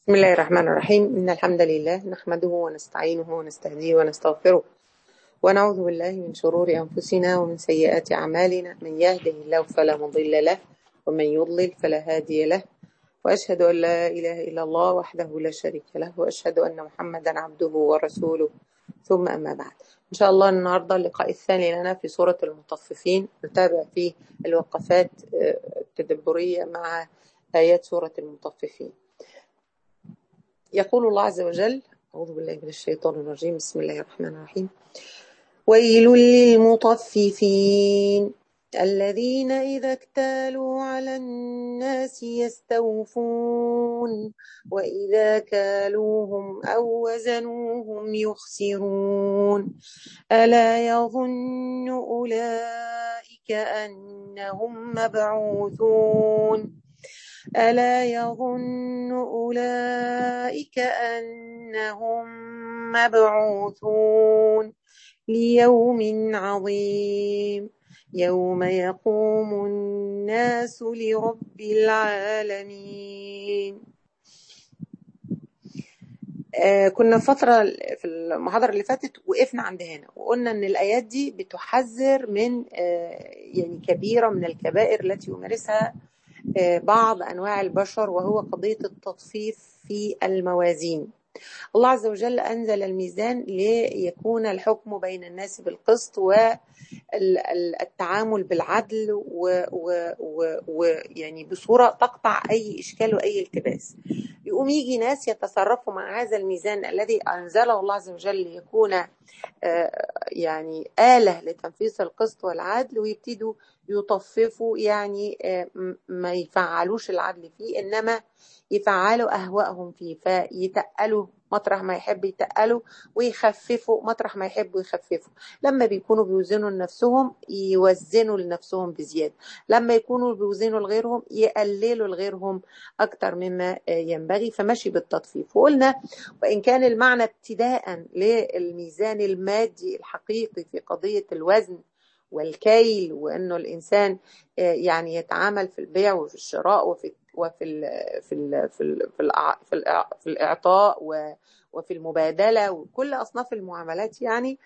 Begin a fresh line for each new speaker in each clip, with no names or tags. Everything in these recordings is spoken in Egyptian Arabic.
بسم الله الرحمن الرحيم إن الحمد لله نحمده ونستعينه ونستهديه ونستغفره ونعوذ بالله من شرور أنفسنا ومن سيئات أعمالنا من يهده الله فلا مضل له ومن يضلل فلا هادي له وأشهد أن لا إله إلا الله وحده لا شريك له وأشهد أن محمدا عبده ورسوله ثم أما بعد إن شاء الله النهاردة اللقاء الثاني لنا في سورة المطففين نتابع فيه الوقفات التدبرية مع آيات سورة المطففين يقول الله عز وجل أعوذ بالله من الشيطان الرجيم بسم الله الرحمن الرحيم ويل للمطففين الذين إذا اكتالوا على الناس يستوفون وإذا كالوهم أو وزنوهم يخسرون ألا يظن أولئك أنهم مبعوثون ألا يظن أولئك أنهم مبعوثون ليوم عظيم يوم يقوم الناس لرب العالمين آه كنا فترة في المحاضرة اللي فاتت وقفنا عند هنا وقلنا ان الآيات دي بتحذر من آه يعني كبيرة من الكبائر التي يمارسها آه بعض أنواع البشر وهو قضية التطفيف في الموازين الله عز وجل أنزل الميزان ليكون الحكم بين الناس بالقسط والتعامل بالعدل ويعني بصورة تقطع أي إشكال وأي التباس يقوم يجي ناس يتصرفوا مع هذا الميزان الذي أنزله الله عز وجل ليكون يعني آلة لتنفيذ القسط والعدل ويبتدوا يطففوا يعني ما يفعلوش العدل فيه إنما يفعلوا أهواءهم فيه فيتقلوا مطرح ما يحب يتقلوا ويخففوا مطرح ما يحبوا يخففوا لما بيكونوا بيوزنوا لنفسهم يوزنوا لنفسهم بزيادة لما يكونوا بيوزنوا لغيرهم يقللوا لغيرهم أكتر مما ينبغي فماشي بالتطفيف وقلنا وإن كان المعنى ابتداء للميزان المادي الحقيقي في قضية الوزن والكيل وانه الانسان يعني يتعامل في البيع وفي الشراء وفي وفي ال في ال في ال في, ال في, ال في الاعطاء وفي المبادله وكل اصناف المعاملات يعني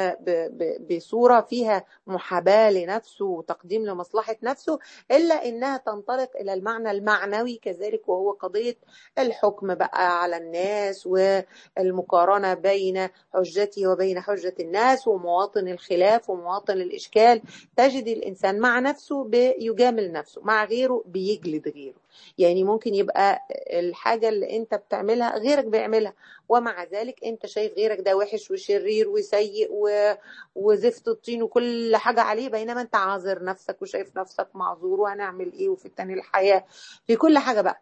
بصوره فيها محاباه لنفسه وتقديم لمصلحه نفسه الا انها تنطلق الى المعنى المعنوي كذلك وهو قضيه الحكم بقى على الناس والمقارنه بين حجته وبين حجه الناس ومواطن الخلاف ومواطن الاشكال تجد الانسان مع نفسه بيجامل نفسه مع غيره بيجلد غيره يعني ممكن يبقى الحاجة اللي انت بتعملها غيرك بيعملها ومع ذلك انت شايف غيرك ده وحش وشرير وسيء و... وزفت الطين وكل حاجة عليه بينما انت عاذر نفسك وشايف نفسك معذور وهنعمل ايه وفي التاني الحياة في كل حاجة بقى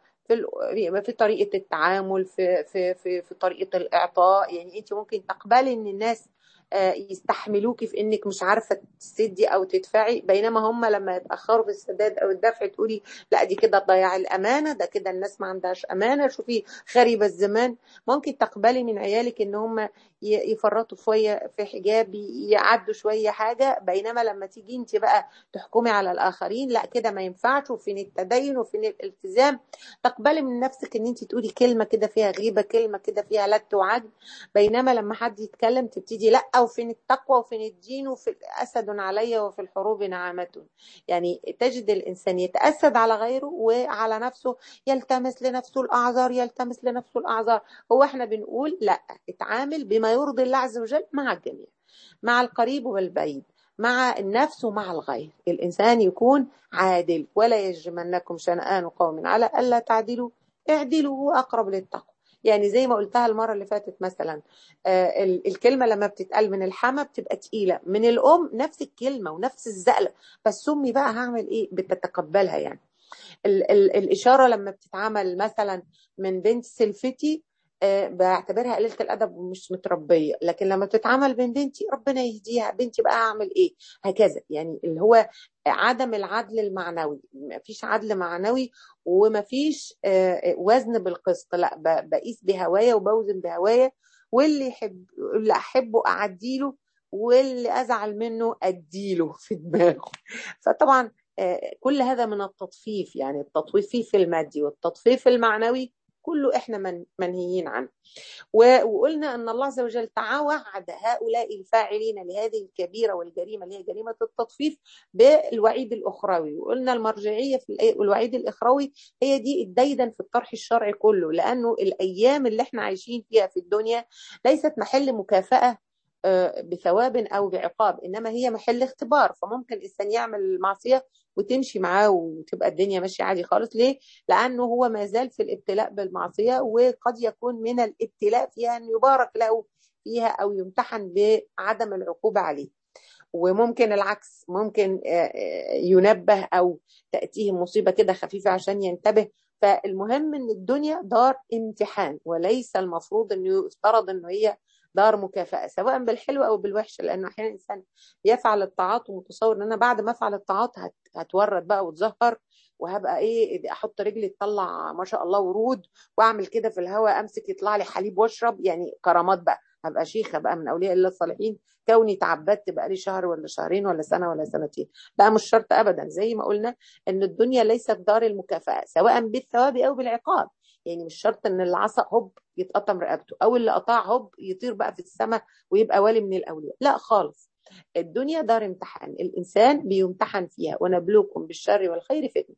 في في طريقة التعامل في في في في طريقة الإعطاء يعني أنت ممكن تقبلي إن الناس يستحملوكي في انك مش عارفه تسدي او تدفعي بينما هم لما يتاخروا في السداد او الدفع تقولي لا دي كده ضياع الامانه ده كده الناس ما عندهاش امانه شوفي خريب الزمان ممكن تقبلي من عيالك ان هم يفرطوا شويه في حجاب يعدوا شويه حاجه بينما لما تيجي انت بقى تحكمي على الاخرين لا كده ما ينفعش وفين التدين وفين الالتزام تقبلي من نفسك ان انت تقولي كلمه كده فيها غيبه كلمه كده فيها لت وعد بينما لما حد يتكلم تبتدي لا وفين التقوى وفين الدين وفي أسد علي وفي الحروب نعمة يعني تجد الإنسان يتأسد على غيره وعلى نفسه يلتمس لنفسه الأعذار يلتمس لنفسه الأعذار هو احنا بنقول لا اتعامل بما يرضي الله عز وجل مع الجميع مع القريب والبعيد مع النفس ومع الغير الإنسان يكون عادل ولا يجرمنكم شنآن قوم على ألا تعدلوا اعدلوا هو أقرب للتقوى يعني زي ما قلتها المرة اللي فاتت مثلا آه الكلمة لما بتتقال من الحما بتبقى تقيلة من الأم نفس الكلمة ونفس الزقلة بس أمي بقى هعمل إيه بتتقبلها يعني ال ال الإشارة لما بتتعمل مثلا من بنت سلفتي آه بعتبرها قليلة الأدب ومش متربية لكن لما بتتعمل بين بنتي ربنا يهديها بنتي بقى أعمل إيه هكذا يعني اللي هو عدم العدل المعنوي مفيش عدل معنوي ومفيش آه وزن بالقسط لا بقيس بهوايا وبوزن بهوايا واللي يحب اللي أحبه أعديله واللي أزعل منه أديله في دماغه فطبعا كل هذا من التطفيف يعني التطفيف في المادي والتطفيف المعنوي كله احنا من منهيين عنه وقلنا ان الله عز وجل توعد هؤلاء الفاعلين لهذه الكبيره والجريمه اللي هي جريمه التطفيف بالوعيد الاخروي وقلنا المرجعيه في الوعيد الاخروي هي دي الديدن في الطرح الشرعي كله لانه الايام اللي احنا عايشين فيها في الدنيا ليست محل مكافاه بثواب او بعقاب انما هي محل اختبار فممكن الانسان يعمل معصيه وتمشي معاه وتبقى الدنيا ماشيه عادي خالص ليه؟ لانه هو ما زال في الابتلاء بالمعصيه وقد يكون من الابتلاء فيها ان يبارك له فيها او يمتحن بعدم العقوبه عليه. وممكن العكس ممكن ينبه او تاتيه مصيبه كده خفيفه عشان ينتبه فالمهم ان الدنيا دار امتحان وليس المفروض انه يفترض انه هي دار مكافأة سواء بالحلو أو بالوحش لأنه أحيانا الإنسان يفعل الطاعات ومتصور إن أنا بعد ما أفعل الطاعات هتورد بقى وتزهر وهبقى إيه أحط رجلي تطلع ما شاء الله ورود وأعمل كده في الهواء أمسك يطلع لي حليب وأشرب يعني كرامات بقى هبقى شيخة بقى من أولياء الله الصالحين كوني تعبدت بقى لي شهر ولا شهرين ولا سنة ولا سنتين لا مش شرط أبدا زي ما قلنا إن الدنيا ليست دار المكافأة سواء بالثواب أو بالعقاب يعني مش شرط ان اللي عصى هوب يتقطم رقبته او اللي قطع هوب يطير بقى في السماء ويبقى ولي من الاولياء لا خالص الدنيا دار امتحان الانسان بيمتحن فيها ونبلوكم بالشر والخير فتنه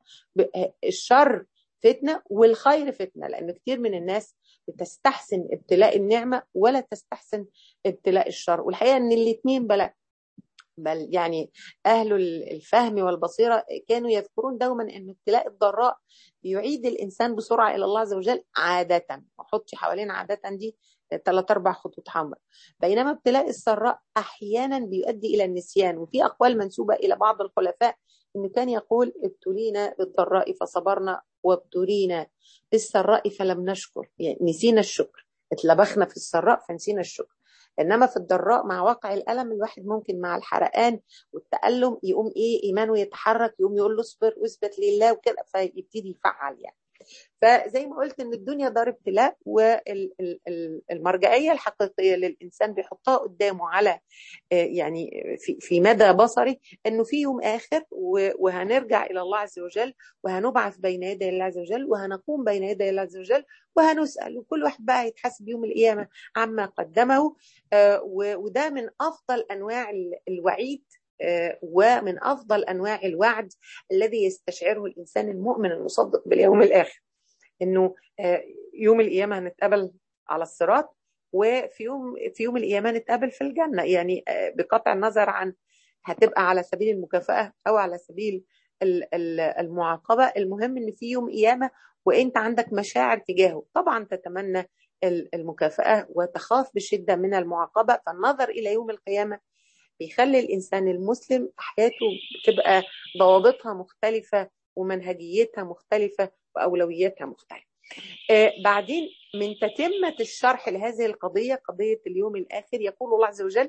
الشر فتنه والخير فتنه لان كتير من الناس بتستحسن ابتلاء النعمه ولا تستحسن ابتلاء الشر والحقيقه ان الاثنين بلاء بل يعني أهل الفهم والبصيرة كانوا يذكرون دوما أن ابتلاء الضراء بيعيد الإنسان بسرعة إلى الله عز وجل عادة وحطي حوالين عادة دي ثلاث أربع خطوط حمراء بينما ابتلاء السراء أحيانا بيؤدي إلى النسيان وفي أقوال منسوبة إلى بعض الخلفاء إنه كان يقول ابتلينا بالضراء فصبرنا وابتلينا بالسراء فلم نشكر يعني نسينا الشكر اتلبخنا في السراء فنسينا الشكر انما في الضراء مع واقع الالم الواحد ممكن مع الحرقان والتالم يقوم ايه ايمانه يتحرك يقوم يقول له اصبر واثبت لله وكده فيبتدي يفعل يعني فزي ما قلت ان الدنيا دار ابتلاء والمرجعيه الحقيقيه للانسان بيحطها قدامه على يعني في في مدى بصري انه في يوم اخر وهنرجع الى الله عز وجل وهنبعث بين يدي الله عز وجل وهنقوم بين يدي الله عز وجل وهنسال وكل واحد بقى يتحاسب يوم القيامه عما قدمه وده من افضل انواع الوعيد ومن افضل انواع الوعد الذي يستشعره الانسان المؤمن المصدق باليوم الاخر انه يوم القيامه هنتقابل على الصراط وفي يوم في يوم القيامه نتقابل في الجنه يعني بقطع النظر عن هتبقى على سبيل المكافاه او على سبيل المعاقبه المهم ان في يوم قيامه وانت عندك مشاعر تجاهه طبعا تتمنى المكافاه وتخاف بشده من المعاقبه فالنظر الى يوم القيامه بيخلي الانسان المسلم حياته تبقى ضوابطها مختلفه ومنهجيتها مختلفه واولوياتها مختلفه. آه بعدين من تتمه الشرح لهذه القضيه قضيه اليوم الاخر يقول الله عز وجل: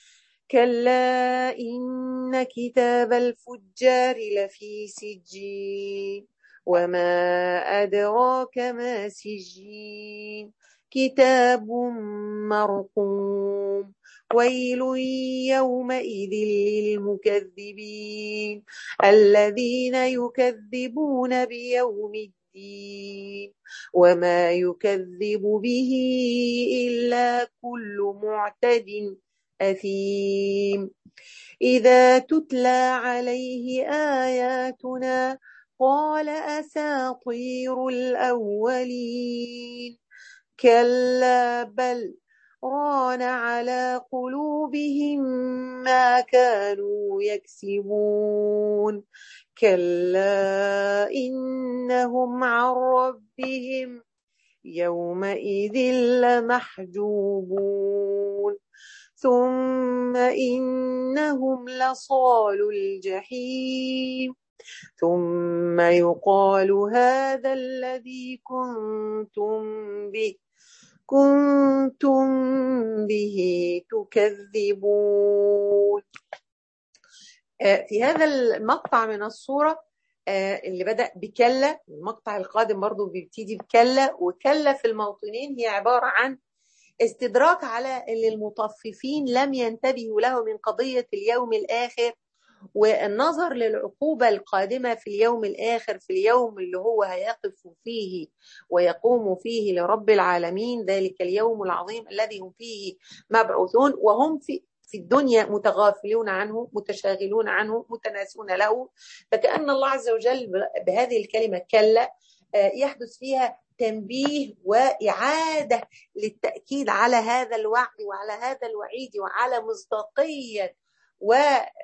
كلا ان كتاب الفجار لفي سجين وما ادراك ما سجين كتاب مرقوم ويل يومئذ للمكذبين الذين يكذبون بيوم الدين وما يكذب به الا كل معتد اثيم اذا تتلى عليه اياتنا قال اساطير الاولين كلا بل ران على قلوبهم ما كانوا يكسبون كلا انهم عن ربهم يومئذ لمحجوبون ثم انهم لصال الجحيم ثم يقال هذا الذي كنتم به كنتم به تكذبون في هذا المقطع من الصورة اللي بدأ بكلا المقطع القادم برضو بيبتدي بكلا وكلا في الموطنين هي عبارة عن استدراك على اللي المطففين لم ينتبهوا له من قضية اليوم الآخر والنظر للعقوبة القادمة في اليوم الآخر في اليوم اللي هو هيقف فيه ويقوم فيه لرب العالمين ذلك اليوم العظيم الذي هم فيه مبعوثون وهم في في الدنيا متغافلون عنه متشاغلون عنه متناسون له فكأن الله عز وجل بهذه الكلمة كلا يحدث فيها تنبيه وإعادة للتأكيد على هذا الوعد وعلى هذا الوعيد وعلى مصداقية و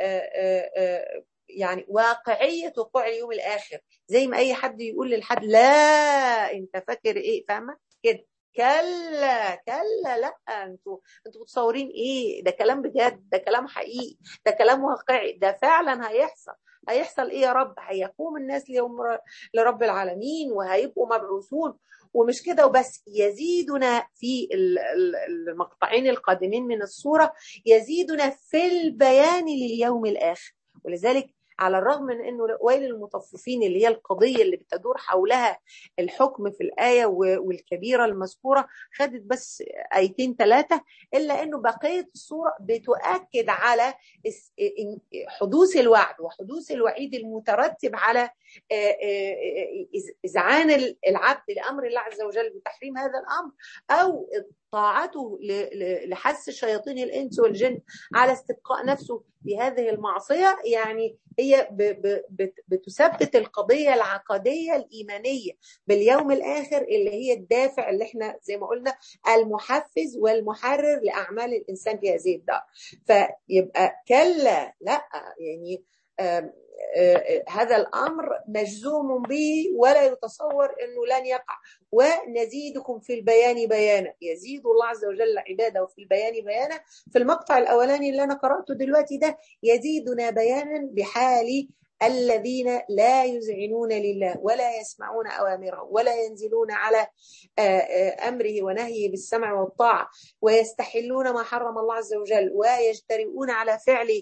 يعني واقعية وقوع اليوم الآخر زي ما أي حد يقول للحد لا أنت فاكر إيه فاهمة كده كلا كلا لا انتوا انتوا متصورين ايه ده كلام بجد ده كلام حقيقي ده كلام واقعي ده فعلا هيحصل هيحصل ايه يا رب هيقوم الناس ليوم لرب العالمين وهيبقوا مبعوثون ومش كده وبس يزيدنا في المقطعين القادمين من الصورة يزيدنا في البيان لليوم الآخر ولذلك على الرغم من انه ويل المطففين اللي هي القضيه اللي بتدور حولها الحكم في الايه والكبيره المذكوره خدت بس ايتين ثلاثه الا انه بقيه الصوره بتؤكد على حدوث الوعد وحدوث الوعيد المترتب على اذعان العبد لامر الله عز وجل بتحريم هذا الامر او طاعته لحث شياطين الانس والجن على استبقاء نفسه بهذه المعصيه يعني هي بتثبت القضيه العقديه الايمانيه باليوم الاخر اللي هي الدافع اللي احنا زي ما قلنا المحفز والمحرر لاعمال الانسان في هذه الدار فيبقى كلا لا يعني هذا الامر مجزوم به ولا يتصور انه لن يقع ونزيدكم في البيان بيانا يزيد الله عز وجل عباده في البيان بيانا في المقطع الاولاني اللي انا قراته دلوقتي ده يزيدنا بيانا بحال الذين لا يذعنون لله ولا يسمعون اوامره ولا ينزلون على امره ونهيه بالسمع والطاعه ويستحلون ما حرم الله عز وجل ويجترئون على فعل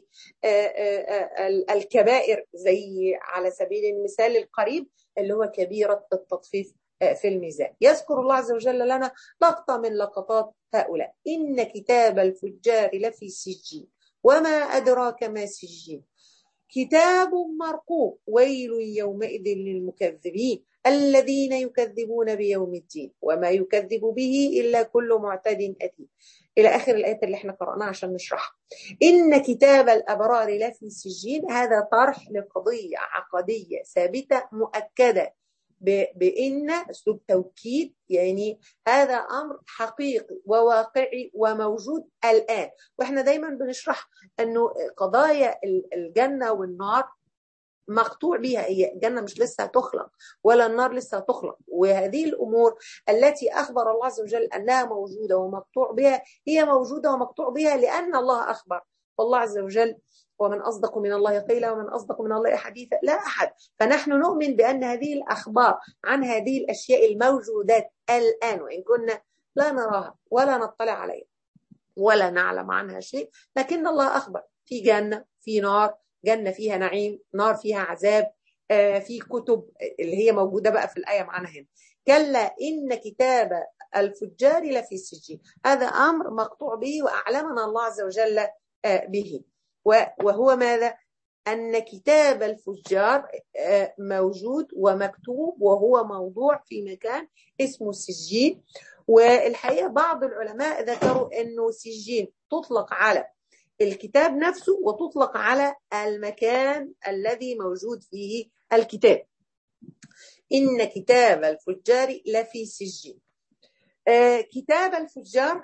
الكبائر زي على سبيل المثال القريب اللي هو كبيره التطفيف في الميزان يذكر الله عز وجل لنا لقطه من لقطات هؤلاء ان كتاب الفجار لفي سجين وما ادراك ما سجين كتاب مرقوم ويل يومئذ للمكذبين الذين يكذبون بيوم الدين وما يكذب به إلا كل معتد أثيم إلى آخر الآية اللي احنا قرأناها عشان نشرحها إن كتاب الأبرار لفي سجين هذا طرح لقضية عقدية ثابتة مؤكدة بان اسلوب توكيد يعني هذا امر حقيقي وواقعي وموجود الان واحنا دايما بنشرح انه قضايا الجنه والنار مقطوع بها هي الجنه مش لسه هتخلق ولا النار لسه هتخلق وهذه الامور التي اخبر الله عز وجل انها موجوده ومقطوع بها هي موجوده ومقطوع بها لان الله اخبر والله عز وجل ومن أصدق من الله قيلا ومن أصدق من الله حديثا لا أحد فنحن نؤمن بأن هذه الأخبار عن هذه الأشياء الموجودات الآن وإن كنا لا نراها ولا نطلع عليها ولا نعلم عنها شيء لكن الله أخبر في جنة في نار جنة فيها نعيم نار فيها عذاب آه في كتب اللي هي موجودة بقى في الآية معنا هنا كلا إن كتاب الفجار لفي السجين هذا أمر مقطوع به وأعلمنا الله عز وجل آه به وهو ماذا أن كتاب الفجار موجود ومكتوب وهو موضوع في مكان اسمه سجين والحقيقة بعض العلماء ذكروا أنه سجين تطلق على الكتاب نفسه وتطلق على المكان الذي موجود فيه الكتاب إن كتاب الفجار لفي سجين كتاب الفجار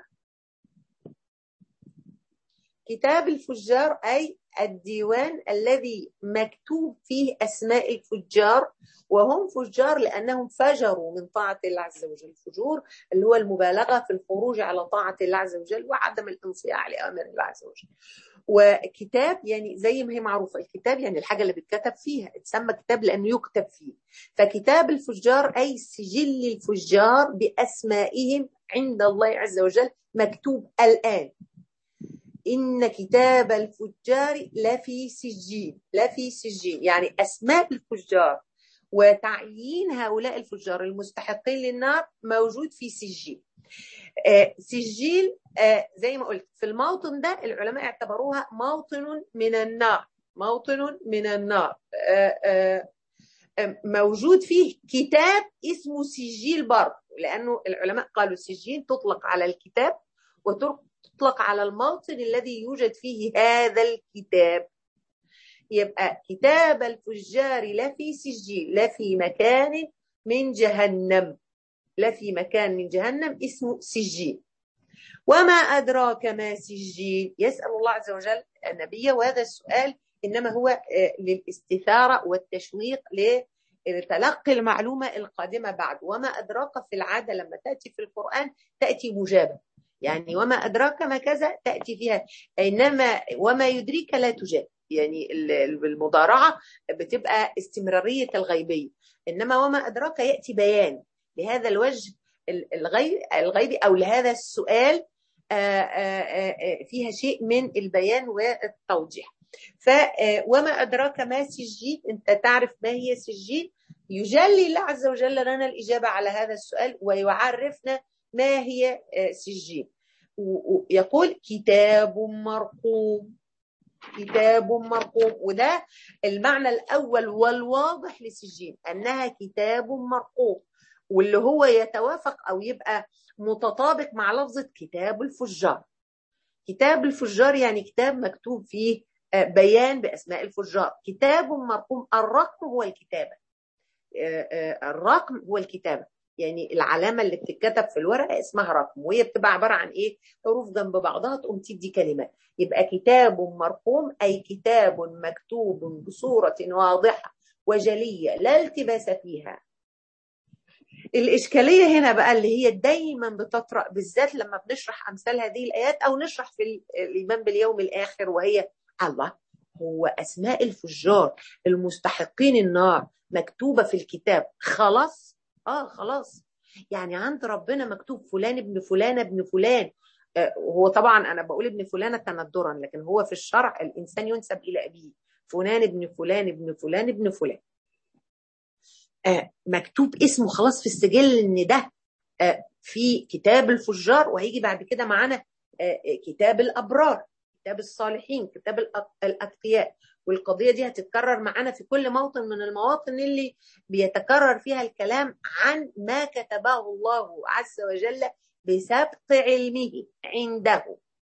كتاب الفجار أي الديوان الذي مكتوب فيه أسماء الفجار وهم فجار لأنهم فجروا من طاعة الله عز وجل الفجور اللي هو المبالغة في الخروج على طاعة الله عز وجل وعدم الانصياع لأمر الله عز وجل وكتاب يعني زي ما هي معروفة الكتاب يعني الحاجة اللي بتكتب فيها اتسمى كتاب لأنه يكتب فيه فكتاب الفجار أي سجل الفجار بأسمائهم عند الله عز وجل مكتوب الآن إن كتاب الفجار لفي سجين لفي سجين يعني أسماء الفجار وتعيين هؤلاء الفجار المستحقين للنار موجود في سجين آه سجيل آه زي ما قلت في الموطن ده العلماء اعتبروها موطن من النار موطن من النار موجود فيه كتاب اسمه سجيل برضه لانه العلماء قالوا السجين تطلق على الكتاب وتطلق على الموطن الذي يوجد فيه هذا الكتاب يبقى كتاب الفجار لا في سجين لا في مكان من جهنم لا في مكان من جهنم اسمه سجين وما أدراك ما سجين يسأل الله عز وجل النبي وهذا السؤال إنما هو آه، للاستثارة والتشويق لتلقي المعلومة القادمة بعد وما أدراك في العادة لما تأتي في القرآن تأتي مجابة يعني وما أدراك ما كذا تأتي فيها إنما وما يدريك لا تجاب يعني المضارعة بتبقى استمرارية الغيبية إنما وما أدراك يأتي بيان لهذا الوجه الغيبي أو لهذا السؤال آه، آه، آه، فيها شيء من البيان والتوضيح ف وما أدراك ما سجين أنت تعرف ما هي سجين يجلي الله عز وجل لنا الإجابة على هذا السؤال ويعرفنا ما هي سجين يقول كتاب مرقوم كتاب مرقوم وده المعنى الأول والواضح لسجين أنها كتاب مرقوم واللي هو يتوافق أو يبقى متطابق مع لفظة كتاب الفجار كتاب الفجار يعني كتاب مكتوب فيه آه، بيان بأسماء الفجار كتاب مرقوم الرقم هو الكتابة آه، آه، الرقم هو الكتابة يعني العلامة اللي بتتكتب في الورقة اسمها رقم وهي بتبقى عبارة عن ايه حروف جنب بعضها تقوم تدي كلمات يبقى كتاب مرقوم أي كتاب مكتوب بصورة واضحة وجلية لا التباس فيها الإشكالية هنا بقى اللي هي دايما بتطرأ بالذات لما بنشرح أمثال هذه الآيات أو نشرح في الإيمان باليوم الآخر وهي الله هو أسماء الفجار المستحقين النار مكتوبة في الكتاب خلاص آه خلاص يعني عند ربنا مكتوب فلان ابن فلان ابن فلان آه هو طبعا أنا بقول ابن فلانة تندرا لكن هو في الشرع الإنسان ينسب إلى أبيه فلان ابن فلان ابن فلان ابن فلان آه مكتوب اسمه خلاص في السجل ان ده آه في كتاب الفجار وهيجي بعد كده معانا آه كتاب الابرار كتاب الصالحين كتاب الاتقياء والقضيه دي هتتكرر معانا في كل موطن من المواطن اللي بيتكرر فيها الكلام عن ما كتبه الله عز وجل بسبق علمه عنده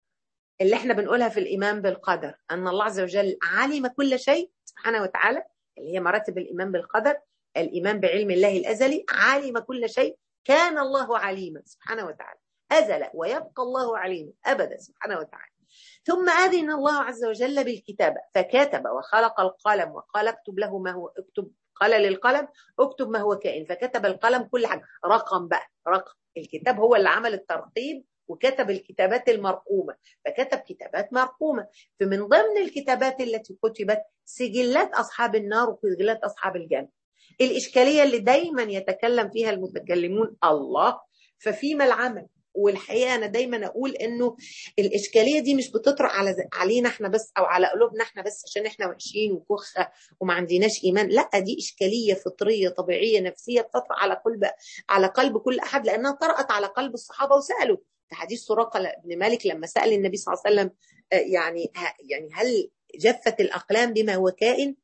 اللي احنا بنقولها في الايمان بالقدر ان الله عز وجل علم كل شيء سبحانه وتعالى اللي هي مراتب الايمان بالقدر الإيمان بعلم الله الأزلي علم كل شيء كان الله عليما سبحانه وتعالى أزل ويبقى الله عليما أبدا سبحانه وتعالى ثم أذن الله عز وجل بالكتابة فكتب وخلق القلم وقال اكتب له ما هو اكتب قال للقلم اكتب ما هو كائن فكتب القلم كل حاجة رقم بقى رقم الكتاب هو اللي عمل الترتيب وكتب الكتابات المرقومة فكتب كتابات مرقومة فمن ضمن الكتابات التي كتبت سجلات أصحاب النار وسجلات أصحاب الجنة الإشكالية اللي دايما يتكلم فيها المتكلمون الله ففيما العمل والحقيقه انا دايما اقول انه الاشكاليه دي مش بتطرق على علينا احنا بس او على قلوبنا احنا بس عشان احنا وحشين وكخه وما عندناش ايمان لا دي اشكاليه فطريه طبيعيه نفسيه بتطرق على قلب على قلب كل احد لانها طرقت على قلب الصحابه وسالوا في حديث سراقه بن مالك لما سال النبي صلى الله عليه وسلم آه، يعني يعني هل جفت الاقلام بما هو كائن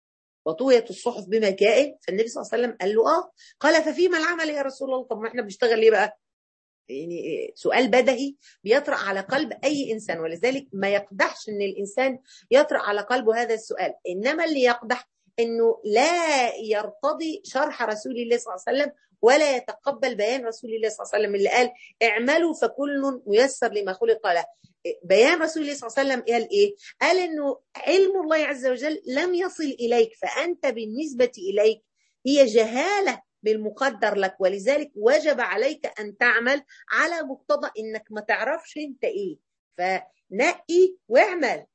وطويت الصحف بما كائن فالنبي صلى الله عليه وسلم قال له اه قال ففيما العمل يا رسول الله طب ما احنا بنشتغل ليه بقى يعني سؤال بدهي بيطرأ على قلب أي إنسان ولذلك ما يقدحش إن الإنسان يطرأ على قلبه هذا السؤال إنما اللي يقدح إنه لا يرتضي شرح رسول الله صلى الله عليه وسلم ولا يتقبل بيان رسول الله صلى الله عليه وسلم اللي قال اعملوا فكل ميسر لما خلق له بيان رسول الله صلى الله عليه وسلم قال ايه؟ قال انه علم الله عز وجل لم يصل اليك فانت بالنسبه اليك هي جهاله بالمقدر لك ولذلك وجب عليك ان تعمل على مقتضى انك ما تعرفش انت ايه فنقي واعمل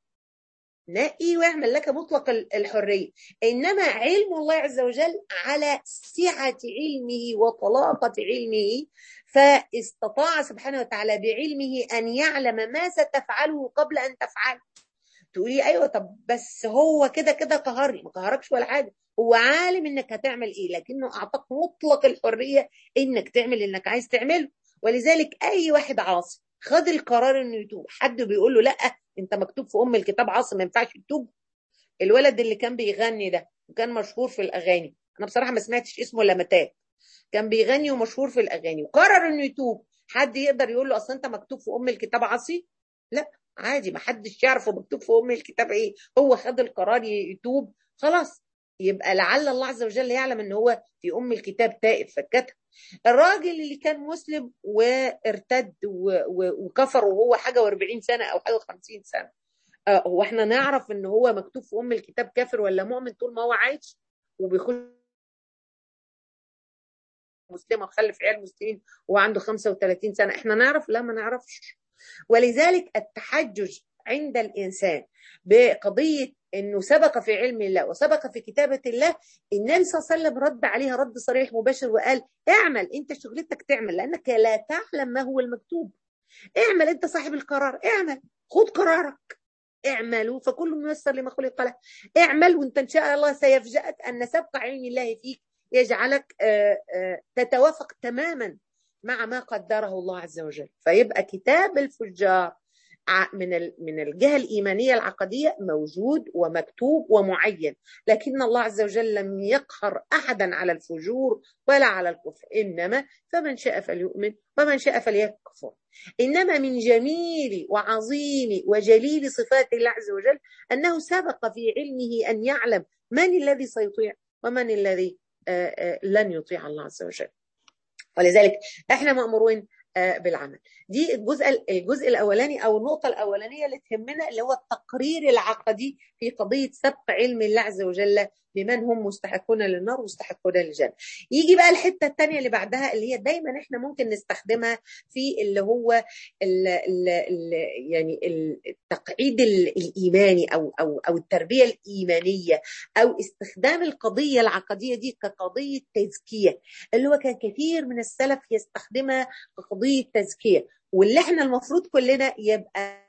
نقي واعمل لك مطلق الحريه انما علم الله عز وجل على سعه علمه وطلاقه علمه فاستطاع سبحانه وتعالى بعلمه ان يعلم ما ستفعله قبل ان تفعله تقولي ايوه طب بس هو كده كده قهرني ما قهركش ولا حاجه هو عالم انك هتعمل ايه لكنه اعطاك مطلق الحريه انك تعمل انك عايز تعمله ولذلك اي واحد عاصي خد القرار انه يتوب حد بيقول له لا انت مكتوب في ام الكتاب عاصي ما ينفعش تتوب الولد اللي كان بيغني ده وكان مشهور في الاغاني انا بصراحه ما سمعتش اسمه الا متات كان بيغني ومشهور في الاغاني وقرر انه يتوب حد يقدر يقول له اصل انت مكتوب في ام الكتاب عصي لا عادي ما حدش يعرفه مكتوب في ام الكتاب ايه هو خد القرار يتوب خلاص يبقى لعل الله عز وجل يعلم ان هو في ام الكتاب تائب فكتب الراجل اللي كان مسلم وارتد وكفر وهو حاجه و40 سنه او حاجه و50 سنه هو احنا نعرف ان هو مكتوب في ام الكتاب كافر ولا مؤمن طول ما هو عايش وبيخش مسلمه وخلف عيال مسلمين وهو عنده 35 سنه احنا نعرف لا ما نعرفش ولذلك التحجج عند الانسان بقضيه انه سبق في علم الله وسبق في كتابه الله النبي صلى الله عليه وسلم رد عليها رد صريح مباشر وقال اعمل انت شغلتك تعمل لانك لا تعلم ما هو المكتوب اعمل انت صاحب القرار اعمل خد قرارك اعملوا فكل ميسر لما خلق له اعمل وانت ان شاء الله سيفجأك ان سبق علم الله فيك يجعلك تتوافق تماما مع ما قدره الله عز وجل فيبقى كتاب الفجار من من الجهه الايمانيه العقديه موجود ومكتوب ومعين لكن الله عز وجل لم يقهر احدا على الفجور ولا على الكفر انما فمن شاء فليؤمن ومن شاء فليكفر انما من جميل وعظيم وجليل صفات الله عز وجل انه سبق في علمه ان يعلم من الذي سيطيع ومن الذي لن يطيع الله عز وجل ولذلك احنا مامورين بالعمل دي الجزء الجزء الاولاني او النقطه الاولانيه اللي تهمنا اللي هو التقرير العقدي في قضيه سبق علم الله عز وجل بمن هم مستحقون للنار ومستحقون للجنه يجي بقى الحته الثانيه اللي بعدها اللي هي دايما احنا ممكن نستخدمها في اللي هو ال ال ال يعني التقعيد الايماني او او او التربيه الايمانيه او استخدام القضيه العقديه دي كقضيه تزكيه اللي هو كان كثير من السلف يستخدمها كقضيه تزكيه واللي احنا المفروض كلنا يبقى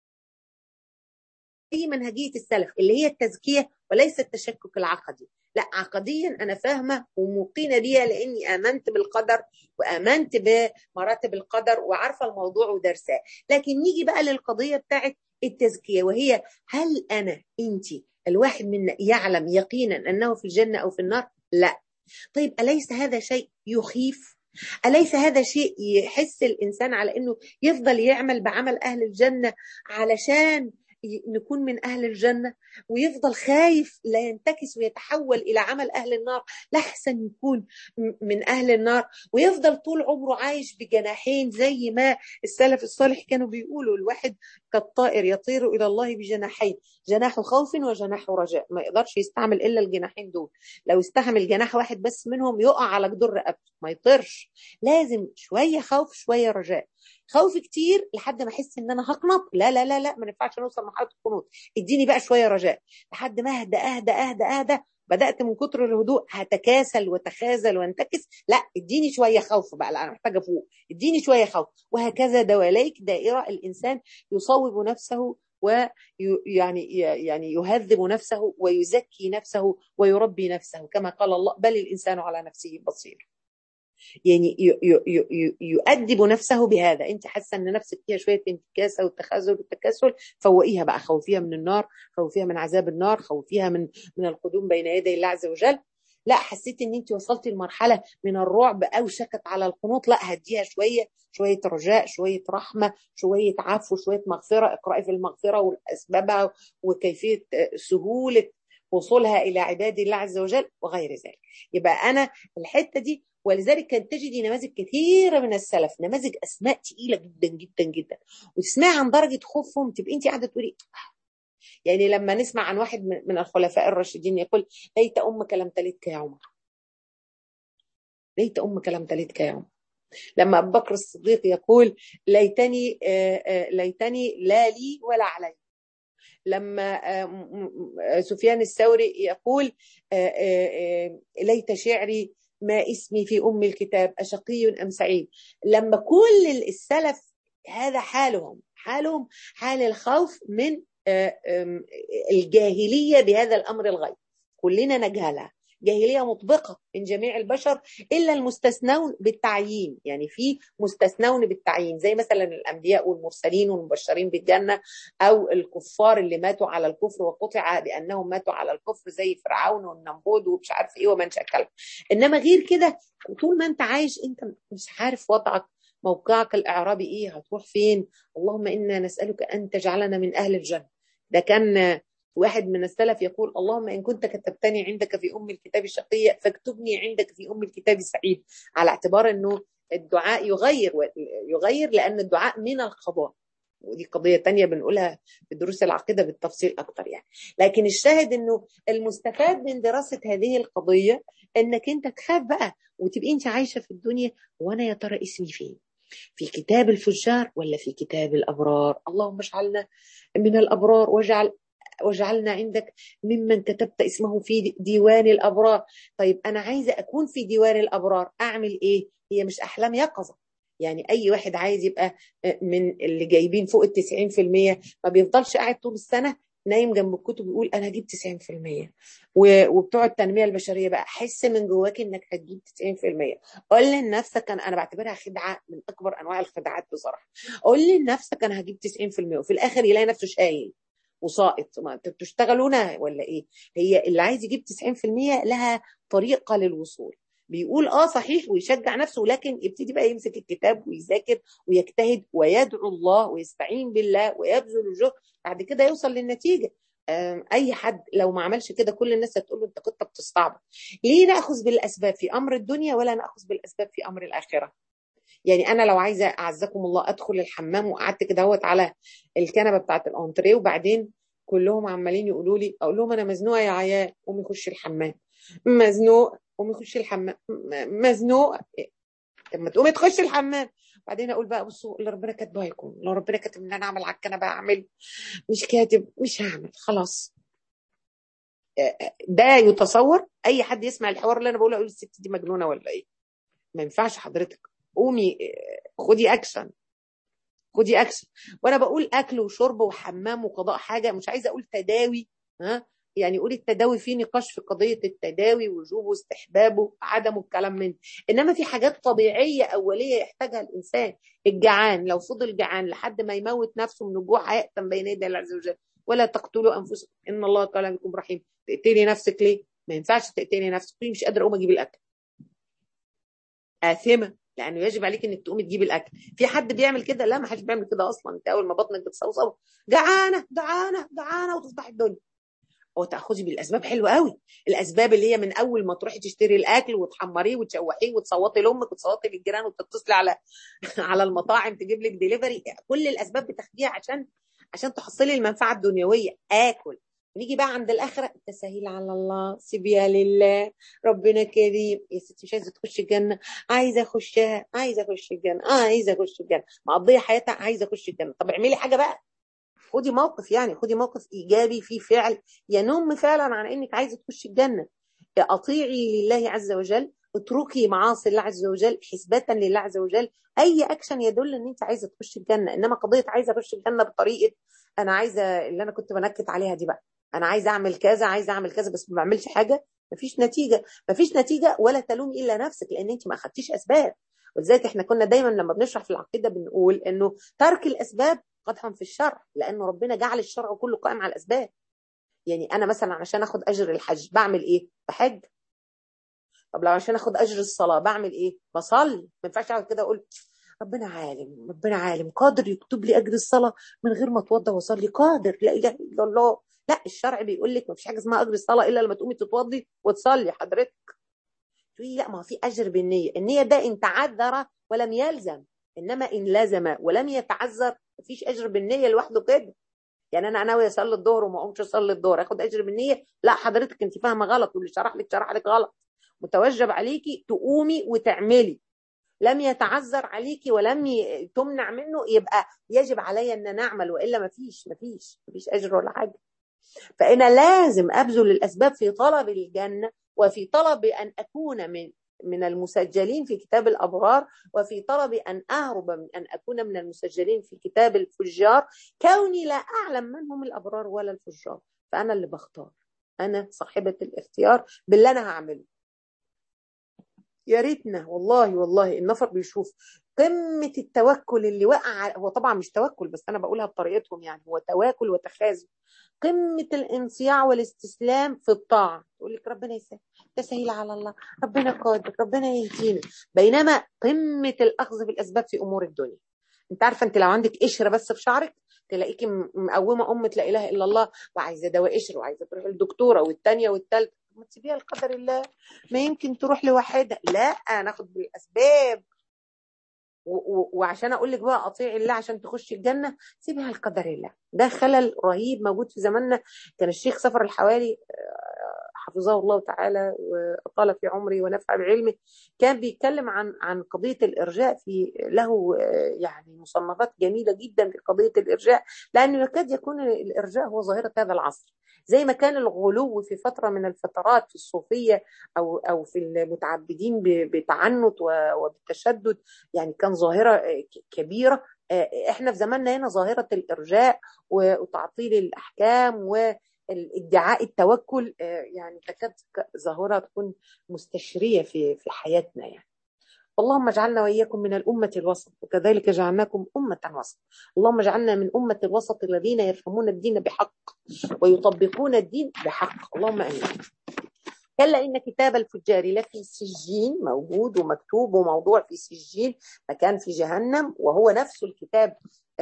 هي منهجيه السلف اللي هي التزكيه وليس التشكك العقدي لا عقديا انا فاهمه وموقنه بيها لاني امنت بالقدر وامنت بمراتب القدر وعارفه الموضوع ودرساه لكن نيجي بقى للقضيه بتاعت التزكيه وهي هل انا انت الواحد منا يعلم يقينا انه في الجنه او في النار لا طيب اليس هذا شيء يخيف أليس هذا شيء يحس الإنسان على أنه يفضل يعمل بعمل أهل الجنة علشان نكون من أهل الجنة ويفضل خايف لا ينتكس ويتحول إلى عمل أهل النار لحسن يكون من أهل النار ويفضل طول عمره عايش بجناحين زي ما السلف الصالح كانوا بيقولوا الواحد كالطائر يطير إلى الله بجناحين جناح خوف وجناح رجاء ما يقدرش يستعمل إلا الجناحين دول لو استعمل جناح واحد بس منهم يقع على جدر رقبته ما يطيرش لازم شوية خوف شوية رجاء خوف كتير لحد ما احس ان انا هقنط لا لا لا لا ما ينفعش نوصل لمرحله القنوط اديني بقى شويه رجاء لحد ما اهدى اهدى اهدى اهدى بدات من كتر الهدوء هتكاسل وتخاذل وانتكس لا اديني شويه خوف بقى لا انا محتاجه فوق اديني شويه خوف وهكذا دواليك دائره الانسان يصوب نفسه ويعني يعني يهذب نفسه ويزكي نفسه ويربي نفسه كما قال الله بل الانسان على نفسه بصير يعني يؤدب نفسه بهذا انت حاسه ان نفسك فيها شويه انتكاسه والتخاذل والتكاسل فوقيها بقى خوفيها من النار خوفيها من عذاب النار خوفيها من من القدوم بين يدي الله عز وجل لا حسيت ان انت وصلتي لمرحله من الرعب او شكت على القنوط لا هديها شويه شويه رجاء شويه رحمه شويه عفو شويه مغفره اقراي في المغفره واسبابها وكيفيه سهوله وصولها الى عباد الله عز وجل وغير ذلك يبقى انا الحته دي ولذلك كانت تجدي نماذج كثيرة من السلف نماذج أسماء تقيلة جدا جدا جدا وتسمعي عن درجة خوفهم تبقي أنت قاعدة تقولي يعني لما نسمع عن واحد من الخلفاء الراشدين يقول ليت أمك لم تلدك يا عمر ليت أمك لم تلدك يا عمر لما أبو بكر الصديق يقول ليتني ليتني لا لي ولا علي لما سفيان الثوري يقول ليت شعري ما اسمي في أم الكتاب أشقي أم سعيد لما كل السلف هذا حالهم حالهم حال الخوف من الجاهلية بهذا الأمر الغيب كلنا نجهلها جاهليه مطبقه من جميع البشر الا المستثنون بالتعيين يعني في مستثنون بالتعيين زي مثلا الانبياء والمرسلين والمبشرين بالجنه او الكفار اللي ماتوا على الكفر وقطع بانهم ماتوا على الكفر زي فرعون والنمرود ومش عارف ايه ومن شكل انما غير كده طول ما انت عايش انت مش عارف وضعك موقعك الاعرابي ايه هتروح فين اللهم انا نسالك ان تجعلنا من اهل الجنه ده كان واحد من السلف يقول اللهم ان كنت كتبتني عندك في ام الكتاب الشقيه فاكتبني عندك في ام الكتاب السعيد على اعتبار انه الدعاء يغير يغير لان الدعاء من القضاء ودي قضية تانية بنقولها في دروس العقيدة بالتفصيل أكتر يعني لكن الشاهد أنه المستفاد من دراسة هذه القضية أنك أنت تخاف بقى وتبقي أنت عايشة في الدنيا وأنا يا ترى اسمي فين في كتاب الفجار ولا في كتاب الأبرار اللهم اجعلنا من الأبرار واجعل واجعلنا عندك ممن كتبت اسمه في ديوان الأبرار طيب أنا عايزة أكون في ديوان الأبرار أعمل إيه هي مش أحلام يقظة يعني أي واحد عايز يبقى من اللي جايبين فوق التسعين في المية ما بيفضلش قاعد طول السنة نايم جنب الكتب ويقول انا هجيب 90% وبتوع التنميه البشريه بقى حس من جواك انك هتجيب 90% قول لنفسك انا انا بعتبرها خدعه من اكبر انواع الخداعات بصراحه قول لنفسك انا هجيب 90% وفي الاخر يلاقي نفسه شايل وساقط ما انتوا بتشتغلونا ولا ايه هي اللي عايز يجيب 90% لها طريقه للوصول بيقول اه صحيح ويشجع نفسه لكن يبتدي بقى يمسك الكتاب ويذاكر ويجتهد ويدعو الله ويستعين بالله ويبذل الجهد بعد كده يوصل للنتيجه اي حد لو ما عملش كده كل الناس هتقول له انت كنت بتستعبط ليه ناخذ بالاسباب في امر الدنيا ولا ناخذ بالاسباب في امر الاخره يعني انا لو عايزه اعزكم الله ادخل الحمام وقعدت كده اهوت على الكنبه بتاعت الانتريه وبعدين كلهم عمالين يقولوا لي اقول لهم انا مزنوقه يا عيال قومي خشي الحمام مزنوق قومي خشي الحمام مزنوق طب ما تقومي تخشي الحمام بعدين اقول بقى بصوا اللي ربنا كاتبه هيكون لو ربنا كاتب ان انا اعمل على الكنبه اعمل مش كاتب مش هعمل خلاص ده يتصور اي حد يسمع الحوار اللي انا بقوله يقول الست دي مجنونه ولا ايه ما ينفعش حضرتك قومي خدي اكشن خدي اكشن وانا بقول اكل وشرب وحمام وقضاء حاجه مش عايزه اقول تداوي ها يعني قول التداوي في نقاش في قضيه التداوي وجوبه واستحبابه عدمه الكلام من انما في حاجات طبيعيه اوليه يحتاجها الانسان الجعان لو فضل جعان لحد ما يموت نفسه من الجوع هيأتم بين يدي الله عز وجل ولا تقتلوا انفسكم ان الله كان بكم رحيم تقتلي نفسك ليه؟ ما ينفعش تقتلي نفسك مش قادره اقوم اجيب الاكل آثمة لانه يجب عليك انك تقومي تجيبي الاكل في حد بيعمل كده لا ما حدش بيعمل كده اصلا انت اول ما بطنك بتصوصو جعانه جعانه جعانه وتصبح الدنيا وتاخذي بالاسباب حلوه قوي الاسباب اللي هي من اول ما تروحي تشتري الاكل وتحمريه وتشوحيه وتصوتي لامك وتصوتي للجيران وتتصلي على على المطاعم تجيب لك ديليفري كل الاسباب بتاخديها عشان عشان تحصلي المنفعه الدنيويه اكل نيجي بقى عند الاخره التسهيل على الله سيبيها لله ربنا كريم يا ستي مش عايزه تخش الجنه عايزه اخشها عايزه اخش الجنه عايزه اخش الجنه مقضيه حياتها عايزه اخش الجنه طب اعملي حاجه بقى خدي موقف يعني خدي موقف ايجابي في فعل ينم فعلا عن انك عايزه تخشي الجنه اطيعي لله عز وجل اتركي معاصي الله عز وجل حسبة لله عز وجل اي اكشن يدل ان انت عايزه تخشي الجنه انما قضيه عايزه اخش الجنه بطريقه انا عايزه اللي انا كنت بنكت عليها دي بقى انا عايزه اعمل كذا عايزه اعمل كذا بس ما بعملش حاجه مفيش نتيجه مفيش نتيجه ولا تلومي الا نفسك لان انت ما اخدتيش اسباب ولذلك احنا كنا دايما لما بنشرح في العقيده بنقول انه ترك الاسباب قدحا في الشرع لانه ربنا جعل الشرع كله قائم على الاسباب يعني انا مثلا عشان اخد اجر الحج بعمل ايه بحج طب لو عشان اخد اجر الصلاه بعمل ايه بصلي ما ينفعش اقعد كده اقول ربنا عالم ربنا عالم قادر يكتب لي اجر الصلاه من غير ما اتوضى واصلي قادر لا اله الا الله لا الشرع بيقول لك ما فيش حاجه اسمها اجر الصلاه الا لما تقومي تتوضي وتصلي حضرتك تقولي لا ما في اجر بالنيه النيه ده ان تعذر ولم يلزم انما ان لزم ولم يتعذر مفيش اجر بالنيه لوحده كده يعني انا ناوي اصلي الظهر وما اقومش اصلي الظهر اخد اجر بالنيه لا حضرتك انت فاهمه غلط واللي شرح لك شرح لك غلط متوجب عليكي تقومي وتعملي لم يتعذر عليكي ولم تمنع منه يبقى يجب علي ان نعمل والا ما فيش ما فيش ما فيش اجر ولا حاجه فانا لازم ابذل الاسباب في طلب الجنه وفي طلب ان اكون من من المسجلين في كتاب الابرار وفي طلب ان اهرب من ان اكون من المسجلين في كتاب الفجار كوني لا اعلم من هم الابرار ولا الفجار فانا اللي بختار انا صاحبه الاختيار باللي انا هعمله يا ريتنا والله والله النفر بيشوف قمه التوكل اللي وقع هو طبعا مش توكل بس انا بقولها بطريقتهم يعني هو تواكل وتخاذل قمه الانصياع والاستسلام في الطاعه تقول لك ربنا يسهل تسهيل على الله ربنا قادر ربنا يهدينا بينما قمه الاخذ بالاسباب في امور الدنيا انت عارفه انت لو عندك قشره بس في شعرك تلاقيكي مقومه امه لا اله الا الله وعايزه دواء قشر وعايزه تروح للدكتوره والثانيه والثالثه ما تسيبيها لقدر الله ما يمكن تروح لوحدها لا ناخد بالاسباب وعشان اقول لك بقى اطيعي الله عشان تخشي الجنه سيبيها لقدر الله ده خلل رهيب موجود في زماننا كان الشيخ سفر الحوالي حفظه الله تعالى وأطال في عمري ونفع بعلمه كان بيتكلم عن عن قضية الإرجاء في له يعني مصنفات جميلة جدا في قضية الإرجاء لأنه يكاد يكون الإرجاء هو ظاهرة هذا العصر زي ما كان الغلو في فترة من الفترات في الصوفية أو أو في المتعبدين بتعنت وبالتشدد يعني كان ظاهرة كبيرة احنا في زماننا هنا ظاهرة الإرجاء وتعطيل الأحكام و ادعاء التوكل يعني تكاد ظاهرة تكون مستشرية في في حياتنا يعني اللهم اجعلنا واياكم من الامه الوسط وكذلك جعلناكم امه وسط اللهم اجعلنا من امه الوسط الذين يفهمون الدين بحق ويطبقون الدين بحق اللهم امين كلا ان كتاب الفجار لفي سجين موجود ومكتوب وموضوع في سجين مكان في جهنم وهو نفس الكتاب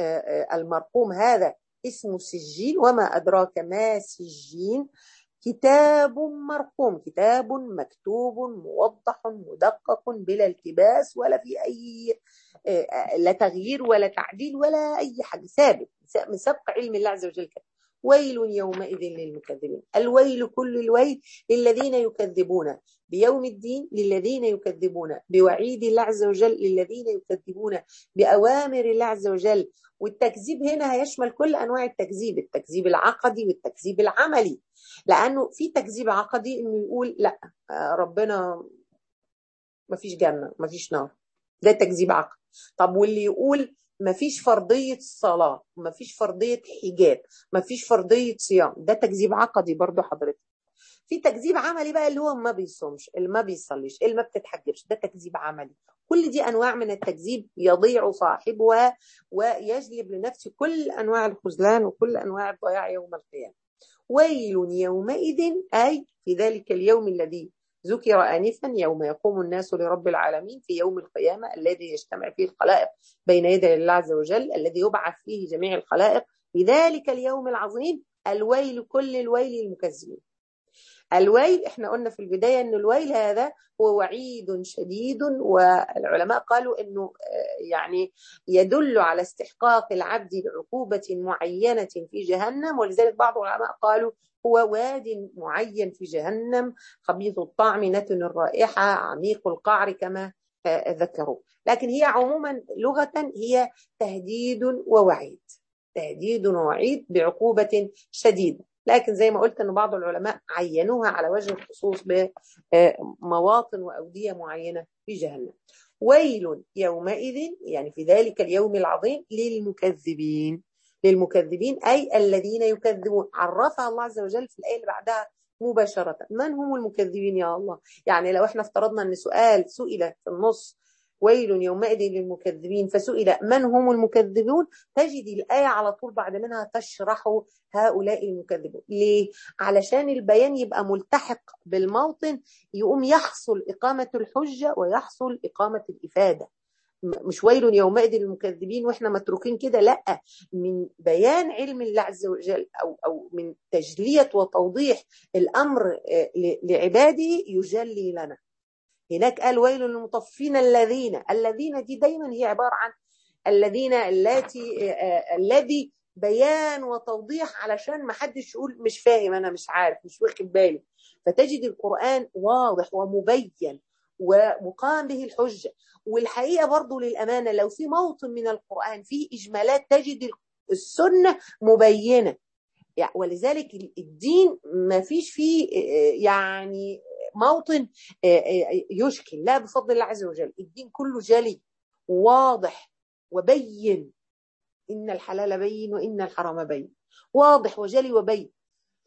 المرقوم هذا اسمه سجين وما أدراك ما سجين كتاب مرقوم كتاب مكتوب موضح مدقق بلا التباس ولا في أي لا تغيير ولا تعديل ولا أي حاجة ثابت من سبق علم الله عز وجل كده ويل يومئذ للمكذبين الويل كل الويل للذين يكذبون بيوم الدين للذين يكذبون بوعيد الله عز وجل للذين يكذبون بأوامر الله عز وجل والتكذيب هنا هيشمل كل أنواع التكذيب التكذيب العقدي والتكذيب العملي لأنه في تكذيب عقدي إنه يقول لا ربنا ما فيش جنة ما فيش نار ده تكذيب عقدي طب واللي يقول ما فيش فرضية صلاة ما فيش فرضية حجاب ما فيش فرضية صيام ده تكذيب عقدي برضو حضرتك في تكذيب عملي بقى اللي هو ما بيصومش اللي ما بيصليش اللي ما بتتحجبش ده تكذيب عملي كل دي انواع من التكذيب يضيع صاحبها ويجلب لنفسه كل انواع الخذلان وكل انواع الضياع يوم القيامه ويل يومئذ اي في ذلك اليوم الذي ذكر آنفا يوم يقوم الناس لرب العالمين في يوم القيامة الذي يجتمع فيه الخلائق بين يدي الله عز وجل الذي يبعث فيه جميع الخلائق في ذلك اليوم العظيم الويل كل الويل للمكذبين الويل احنا قلنا في البداية ان الويل هذا هو وعيد شديد والعلماء قالوا انه يعني يدل على استحقاق العبد لعقوبة معينة في جهنم ولذلك بعض العلماء قالوا هو واد معين في جهنم خبيث الطعم نتن الرائحة عميق القعر كما ذكروا لكن هي عموما لغة هي تهديد ووعيد تهديد ووعيد بعقوبة شديدة لكن زي ما قلت ان بعض العلماء عينوها على وجه الخصوص بمواطن واوديه معينه في جهنم. ويل يومئذ يعني في ذلك اليوم العظيم للمكذبين للمكذبين اي الذين يكذبون عرفها الله عز وجل في الايه اللي بعدها مباشره من هم المكذبين يا الله؟ يعني لو احنا افترضنا ان سؤال سئل في النص ويل يومئذ للمكذبين فسئل من هم المكذبون تجد الآية على طول بعد منها تشرح هؤلاء المكذبون ليه؟ علشان البيان يبقى ملتحق بالموطن يقوم يحصل إقامة الحجة ويحصل إقامة الإفادة مش ويل يومئذ للمكذبين واحنا متروكين كده لا من بيان علم الله عز وجل او او من تجليه وتوضيح الامر لعباده يجلي لنا هناك قال ويل للمطفين الذين الذين دي دايما هي عبارة عن الذين التي الذي بيان وتوضيح علشان ما حدش يقول مش فاهم انا مش عارف مش واخد بالي فتجد القرآن واضح ومبين ومقام به الحجة والحقيقة برضو للأمانة لو في موطن من القرآن فيه إجمالات تجد السنة مبينة يعني ولذلك الدين ما فيش فيه يعني موطن يشكل لا بفضل الله عز وجل الدين كله جلي واضح وبين إن الحلال بين وإن الحرام بين واضح وجلي وبين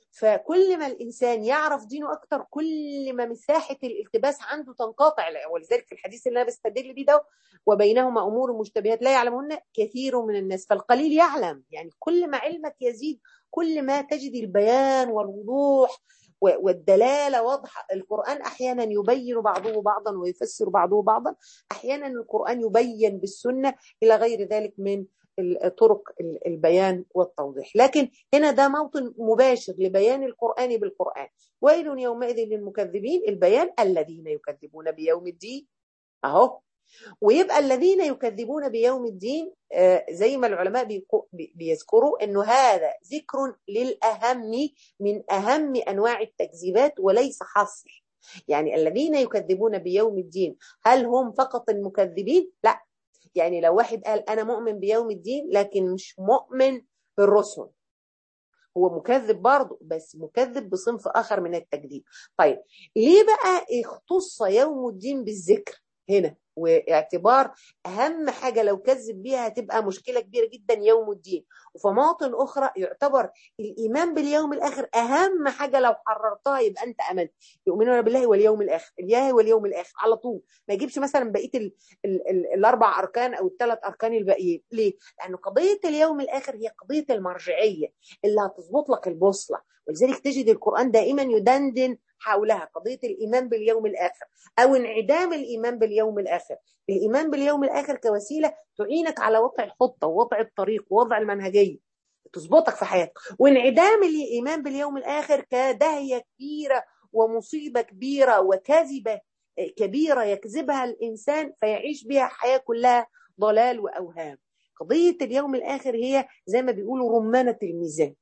فكل ما الانسان يعرف دينه اكتر كل ما مساحه الالتباس عنده تنقطع ولذلك في الحديث اللي انا بستدل بيه ده وبينهما امور مشتبهات لا يعلمهن كثير من الناس فالقليل يعلم يعني كل ما علمك يزيد كل ما تجد البيان والوضوح والدلاله واضحه القران احيانا يبين بعضه بعضا ويفسر بعضه بعضا احيانا القران يبين بالسنه الى غير ذلك من طرق البيان والتوضيح لكن هنا ده موطن مباشر لبيان القرآن بالقرآن ويل يومئذ للمكذبين البيان الذين يكذبون بيوم الدين أهو ويبقى الذين يكذبون بيوم الدين زي ما العلماء بيذكروا انه هذا ذكر للاهم من اهم انواع التكذيبات وليس حصر يعني الذين يكذبون بيوم الدين هل هم فقط المكذبين لا يعني لو واحد قال انا مؤمن بيوم الدين لكن مش مؤمن بالرسل هو مكذب برضه بس مكذب بصنف اخر من التكذيب طيب ليه بقى اختص يوم الدين بالذكر هنا واعتبار اهم حاجه لو كذب بيها هتبقى مشكله كبيره جدا يوم الدين وفي مواطن اخرى يعتبر الايمان باليوم الاخر اهم حاجه لو حررتها يبقى انت امنت يؤمنون بالله واليوم الاخر الياه واليوم الاخر على طول ما يجيبش مثلا بقيه ال ال ال الاربع اركان او الثلاث اركان الباقيين ليه لانه قضيه اليوم الاخر هي قضيه المرجعيه اللي هتظبط لك البوصله ولذلك تجد القران دائما يدندن حولها قضية الإيمان باليوم الآخر أو انعدام الإيمان باليوم الآخر الإيمان باليوم الآخر كوسيلة تعينك على وضع الخطة ووضع الطريق ووضع المنهجية تظبطك في حياتك وانعدام الإيمان باليوم الآخر كدهية كبيرة ومصيبة كبيرة وكذبة كبيرة يكذبها الإنسان فيعيش بها حياة كلها ضلال وأوهام قضية اليوم الآخر هي زي ما بيقولوا رمانة الميزان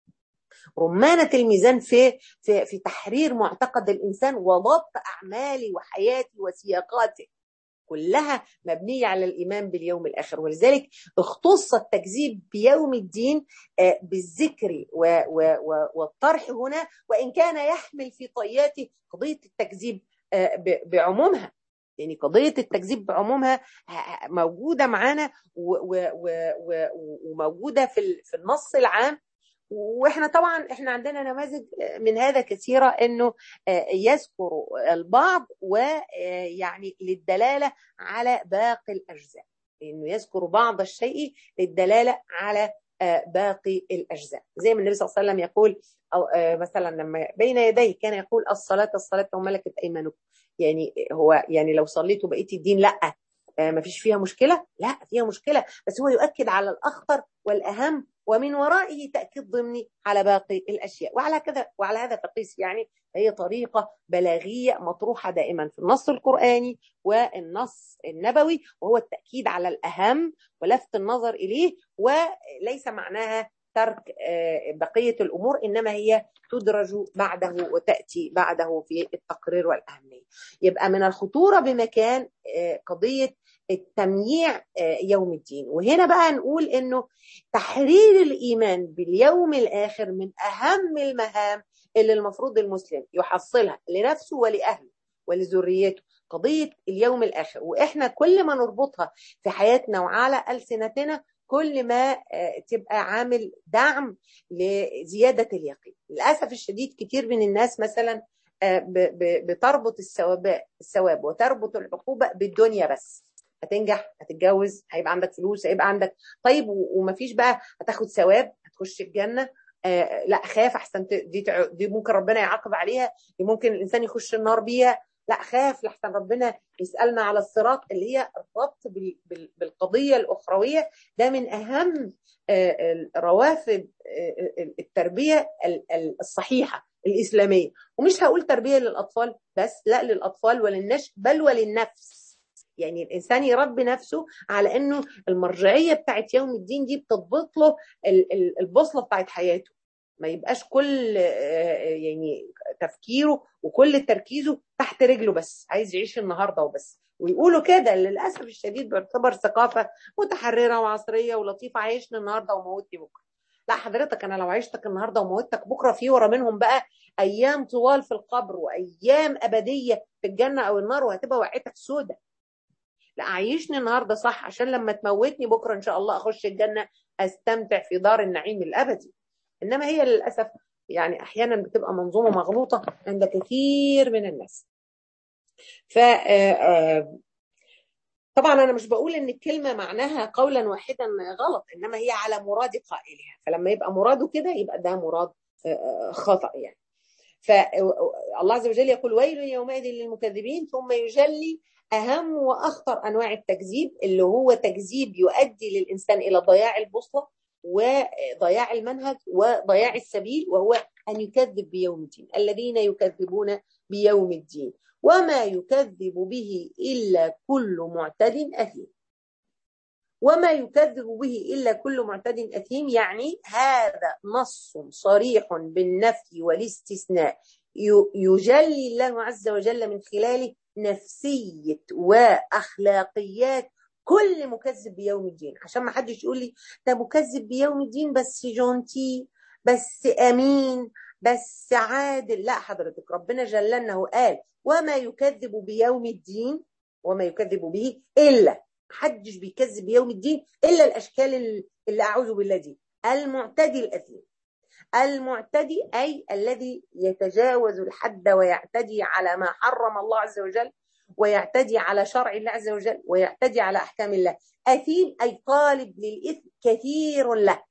رمانة الميزان في في في تحرير معتقد الإنسان وضبط أعمالي وحياتي وسياقاتي كلها مبنية على الإيمان باليوم الآخر ولذلك اختص التكذيب بيوم الدين بالذكر والطرح هنا وإن كان يحمل في طياته قضية التكذيب بعمومها يعني قضية التكذيب بعمومها موجودة معانا وموجودة في في النص العام واحنا طبعا احنا عندنا نماذج من هذا كثيره انه يذكر البعض ويعني للدلاله على باقي الاجزاء انه يذكر بعض الشيء للدلاله على باقي الاجزاء زي ما النبي صلى الله عليه وسلم يقول أو مثلا لما بين يديه كان يقول الصلاه الصلاه وملكت ايمانكم يعني هو يعني لو صليتوا بقيت الدين لا ما فيش فيها مشكله لا فيها مشكله بس هو يؤكد على الاخطر والاهم ومن ورائه تاكيد ضمني على باقي الاشياء وعلى كذا وعلى هذا فقيس يعني هي طريقه بلاغيه مطروحه دائما في النص القراني والنص النبوي وهو التاكيد على الاهم ولفت النظر اليه وليس معناها ترك بقيه الامور انما هي تدرج بعده وتاتي بعده في التقرير والاهميه يبقى من الخطوره بمكان قضيه التمييع يوم الدين وهنا بقى نقول انه تحرير الايمان باليوم الاخر من اهم المهام اللي المفروض المسلم يحصلها لنفسه ولاهله ولذريته قضيه اليوم الاخر واحنا كل ما نربطها في حياتنا وعلى السنتنا كل ما تبقى عامل دعم لزياده اليقين للاسف الشديد كتير من الناس مثلا بتربط الثواب الثواب وتربط العقوبه بالدنيا بس هتنجح هتتجوز هيبقى عندك فلوس هيبقى عندك طيب ومفيش بقى هتاخد ثواب هتخش الجنه آه لا خاف احسن دي دي ممكن ربنا يعاقب عليها دي ممكن الانسان يخش النار بيها لا خاف لحسن ربنا يسالنا على الصراط اللي هي الربط بالقضيه الاخرويه ده من اهم روافد التربيه الصحيحه الاسلاميه ومش هقول تربيه للاطفال بس لا للاطفال وللنشء بل وللنفس يعني الانسان يربي نفسه على انه المرجعيه بتاعت يوم الدين دي بتضبط له البوصله بتاعت حياته ما يبقاش كل يعني تفكيره وكل تركيزه تحت رجله بس عايز يعيش النهارده وبس ويقولوا كده للاسف الشديد بيعتبر ثقافه متحرره وعصريه ولطيفه عايشني النهارده وموتني بكره لا حضرتك انا لو عيشتك النهارده وموتك بكره في ورا منهم بقى ايام طوال في القبر وايام ابديه في الجنه او النار وهتبقى وقعتك سودة لا عيشني النهارده صح عشان لما تموتني بكره ان شاء الله اخش الجنه استمتع في دار النعيم الابدي انما هي للاسف يعني احيانا بتبقى منظومه مغلوطه عند كثير من الناس ف طبعا انا مش بقول ان الكلمه معناها قولا واحدا غلط انما هي على مراد قائلها فلما يبقى مراده كده يبقى ده مراد خطا يعني فالله عز وجل يقول ويل يومئذ للمكذبين ثم يجلي اهم واخطر انواع التكذيب اللي هو تكذيب يؤدي للانسان الى ضياع البوصله وضياع المنهج وضياع السبيل وهو ان يكذب بيوم الدين الذين يكذبون بيوم الدين وما يكذب به الا كل معتد اثيم وما يكذب به الا كل معتد اثيم يعني هذا نص صريح بالنفي والاستثناء يجلي الله عز وجل من خلاله نفسيه واخلاقيات كل مكذب بيوم الدين عشان ما حدش يقول لي ده مكذب بيوم الدين بس جونتي بس امين بس عادل لا حضرتك ربنا جل انه قال وما يكذب بيوم الدين وما يكذب به الا محدش بيكذب بيوم الدين الا الاشكال اللي اعوذ بالله دي المعتدي الاثيم المعتدي اي الذي يتجاوز الحد ويعتدي على ما حرم الله عز وجل ويعتدي على شرع الله عز وجل ويعتدي على احكام الله اثيم اي طالب للاثم كثير له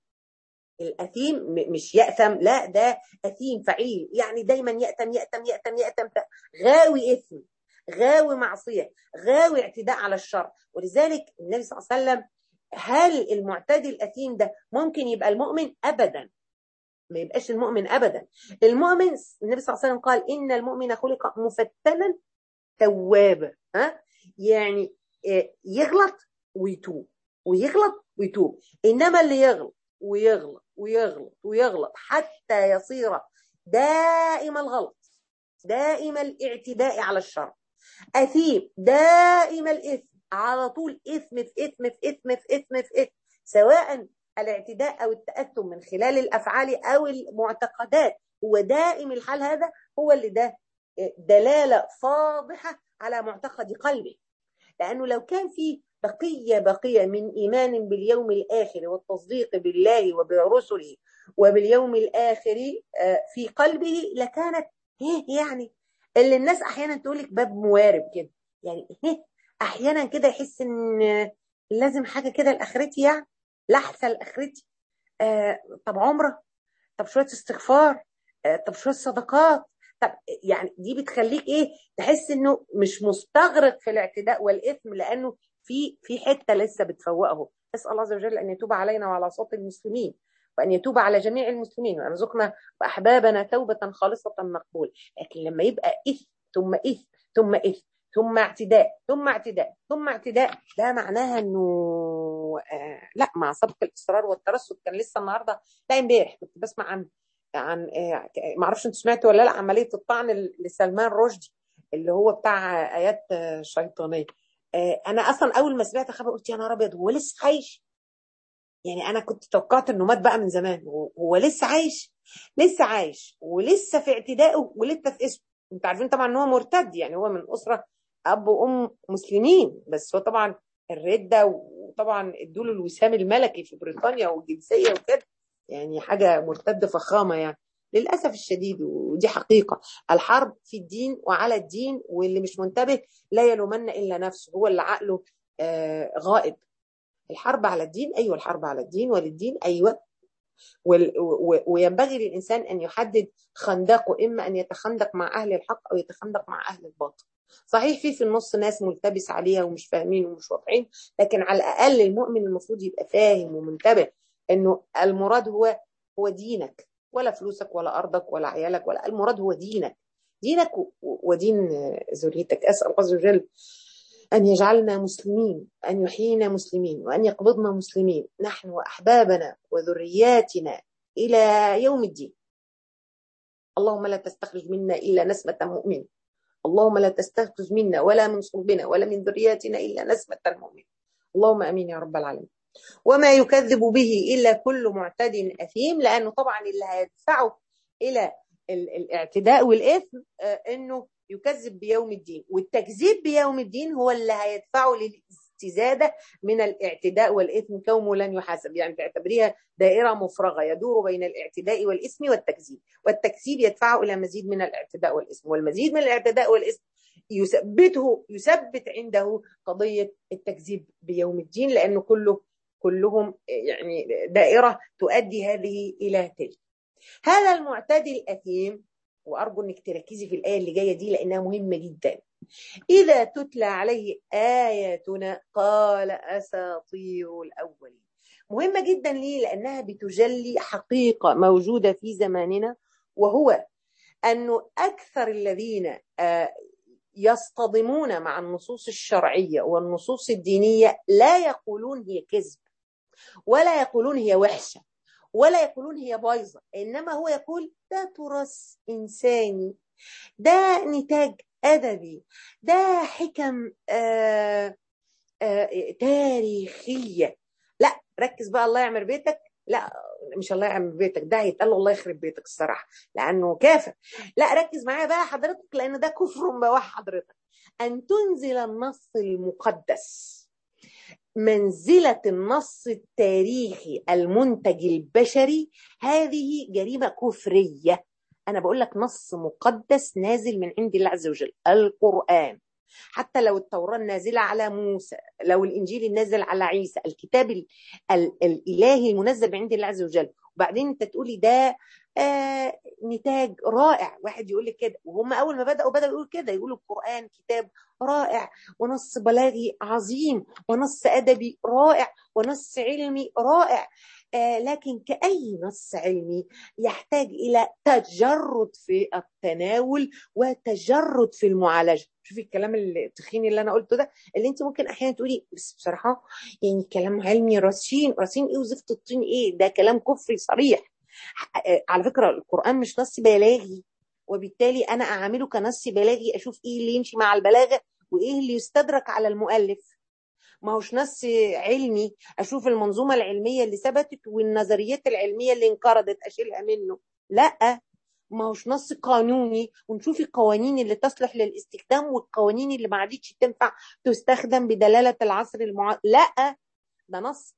الاثيم مش ياثم لا ده اثيم فعيل يعني دايما ياثم ياثم ياثم ياثم غاوي اثم غاوي معصيه غاوي اعتداء على الشر ولذلك النبي صلى الله عليه وسلم هل المعتدي الاثيم ده ممكن يبقى المؤمن ابدا ما يبقاش المؤمن ابدا المؤمن النبي صلى الله عليه وسلم قال ان المؤمن خلق مفتنا توابا ها يعني يغلط ويتوب ويغلط ويتوب انما اللي يغلط ويغلط ويغلط ويغلط حتى يصير دائم الغلط دائم الاعتداء على الشر اثيم دائم الاثم على طول اثم في اثم في اثم في اثم في اثم سواء الاعتداء او التاثم من خلال الافعال او المعتقدات هو دائم الحال هذا هو اللي ده دلاله فاضحه على معتقد قلبه لانه لو كان في بقيه بقيه من ايمان باليوم الاخر والتصديق بالله وبرسله وباليوم الاخر في قلبه لكانت ايه يعني اللي الناس احيانا تقول لك باب موارب كده يعني ايه احيانا كده يحس ان لازم حاجه كده لاخرتي يعني لحظه لاخرتي آه طب عمره طب شويه استغفار آه طب شويه صدقات طب يعني دي بتخليك ايه تحس انه مش مستغرق في الاعتداء والاثم لانه في في حته لسه بتفوقه اسال الله عز وجل ان يتوب علينا وعلى صوت المسلمين وان يتوب على جميع المسلمين ويرزقنا واحبابنا توبه خالصه مقبول لكن لما يبقى اثم ثم اثم ثم اثم ثم اعتداء ثم اعتداء ثم اعتداء ده معناها انه آه لا مع سبق الاصرار والترصد كان لسه النهارده لا امبارح كنت بسمع عن عن آه ما اعرفش انتوا سمعتوا ولا لا عمليه الطعن لسلمان رشدي اللي هو بتاع ايات آه شيطانيه آه انا اصلا اول ما سمعت الخبر قلت يا نهار ابيض هو لسه عايش يعني انا كنت توقعت انه مات بقى من زمان هو لسه عايش لسه عايش ولسه في اعتدائه ولسه في اسمه انتوا عارفين طبعا ان هو مرتد يعني هو من اسره اب وام مسلمين بس هو طبعا الرده وطبعا ادوا له الوسام الملكي في بريطانيا والجنسيه وكده يعني حاجه مرتد فخامه يعني للاسف الشديد ودي حقيقه الحرب في الدين وعلى الدين واللي مش منتبه لا يلومن الا نفسه هو اللي عقله آه غائب الحرب على الدين ايوه الحرب على الدين وللدين ايوه وينبغي للانسان ان يحدد خندقه اما ان يتخندق مع اهل الحق او يتخندق مع اهل الباطل صحيح في في النص ناس ملتبس عليها ومش فاهمين ومش واضحين لكن على الاقل المؤمن المفروض يبقى فاهم ومنتبه انه المراد هو هو دينك ولا فلوسك ولا ارضك ولا عيالك ولا المراد هو دينك دينك ودين ذريتك اسال الله عز وجل أن يجعلنا مسلمين أن يحيينا مسلمين وأن يقبضنا مسلمين نحن وأحبابنا وذرياتنا إلى يوم الدين اللهم لا تستخرج منا إلا نسمة مؤمن اللهم لا تستخرج منا ولا من صلبنا ولا من ذرياتنا إلا نسمة مؤمن اللهم أمين يا رب العالمين وما يكذب به إلا كل معتد أثيم لأنه طبعا اللي هيدفعه إلى الاعتداء والإثم أنه يكذب بيوم الدين والتكذيب بيوم الدين هو اللي هيدفعه استزاده من الاعتداء والاثم كومه لن يحاسب يعني تعتبريها دائره مفرغه يدور بين الاعتداء والاثم والتكذيب والتكذيب يدفعه الى مزيد من الاعتداء والاثم والمزيد من الاعتداء والاثم يثبته يثبت عنده قضيه التكذيب بيوم الدين لانه كله كلهم يعني دائره تؤدي هذه الى تلك هذا المعتدي الاثيم وارجو انك تركزي في الايه اللي جايه دي لانها مهمه جدا اذا تتلى عليه اياتنا قال اساطير الاولين مهمه جدا ليه لانها بتجلي حقيقه موجوده في زماننا وهو انه اكثر الذين يصطدمون مع النصوص الشرعيه والنصوص الدينيه لا يقولون هي كذب ولا يقولون هي وحشه ولا يقولون هي بايظه انما هو يقول ده تراث انساني ده نتاج ادبي ده حكم آآ آآ تاريخيه لا ركز بقى الله يعمر بيتك لا مش الله يعمر بيتك ده هيتقال الله يخرب بيتك الصراحه لانه كافر لا ركز معايا بقى حضرتك لان ده كفر بواح حضرتك ان تنزل النص المقدس منزلة النص التاريخي المنتج البشري هذه جريمة كفرية أنا بقول لك نص مقدس نازل من عند الله عز وجل القرآن حتى لو التوراة نازلة على موسى لو الإنجيل النازل على عيسى الكتاب ال ال الإلهي المنزل من عند الله عز وجل وبعدين أنت تقولي ده آه نتاج رائع واحد يقول لك كده وهم اول ما بداوا بداوا يقولوا كده يقولوا القران كتاب رائع ونص بلاغي عظيم ونص ادبي رائع ونص علمي رائع آه لكن كأي نص علمي يحتاج إلى تجرد في التناول وتجرد في المعالجة شوفي الكلام التخين اللي أنا قلته ده اللي أنت ممكن أحيانا تقولي بس بصراحة يعني كلام علمي رصين رصين إيه وزفت الطين إيه ده كلام كفري صريح على فكره القران مش نص بلاغي وبالتالي انا اعامله كنص بلاغي اشوف ايه اللي يمشي مع البلاغه وايه اللي يستدرك على المؤلف ما هوش نص علمي اشوف المنظومه العلميه اللي ثبتت والنظريات العلميه اللي انقرضت اشيلها منه لا ما هوش نص قانوني ونشوف القوانين اللي تصلح للاستخدام والقوانين اللي ما عادتش تنفع تستخدم بدلاله العصر المع... لا ده نص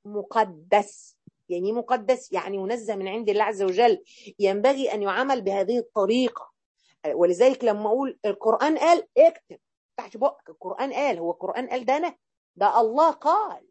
مقدس يعني مقدس يعني منزه من عند الله عز وجل ينبغي ان يعامل بهذه الطريقه ولذلك لما اقول القران قال اكتب تحت بقك القران قال هو القران قال ده انا ده الله قال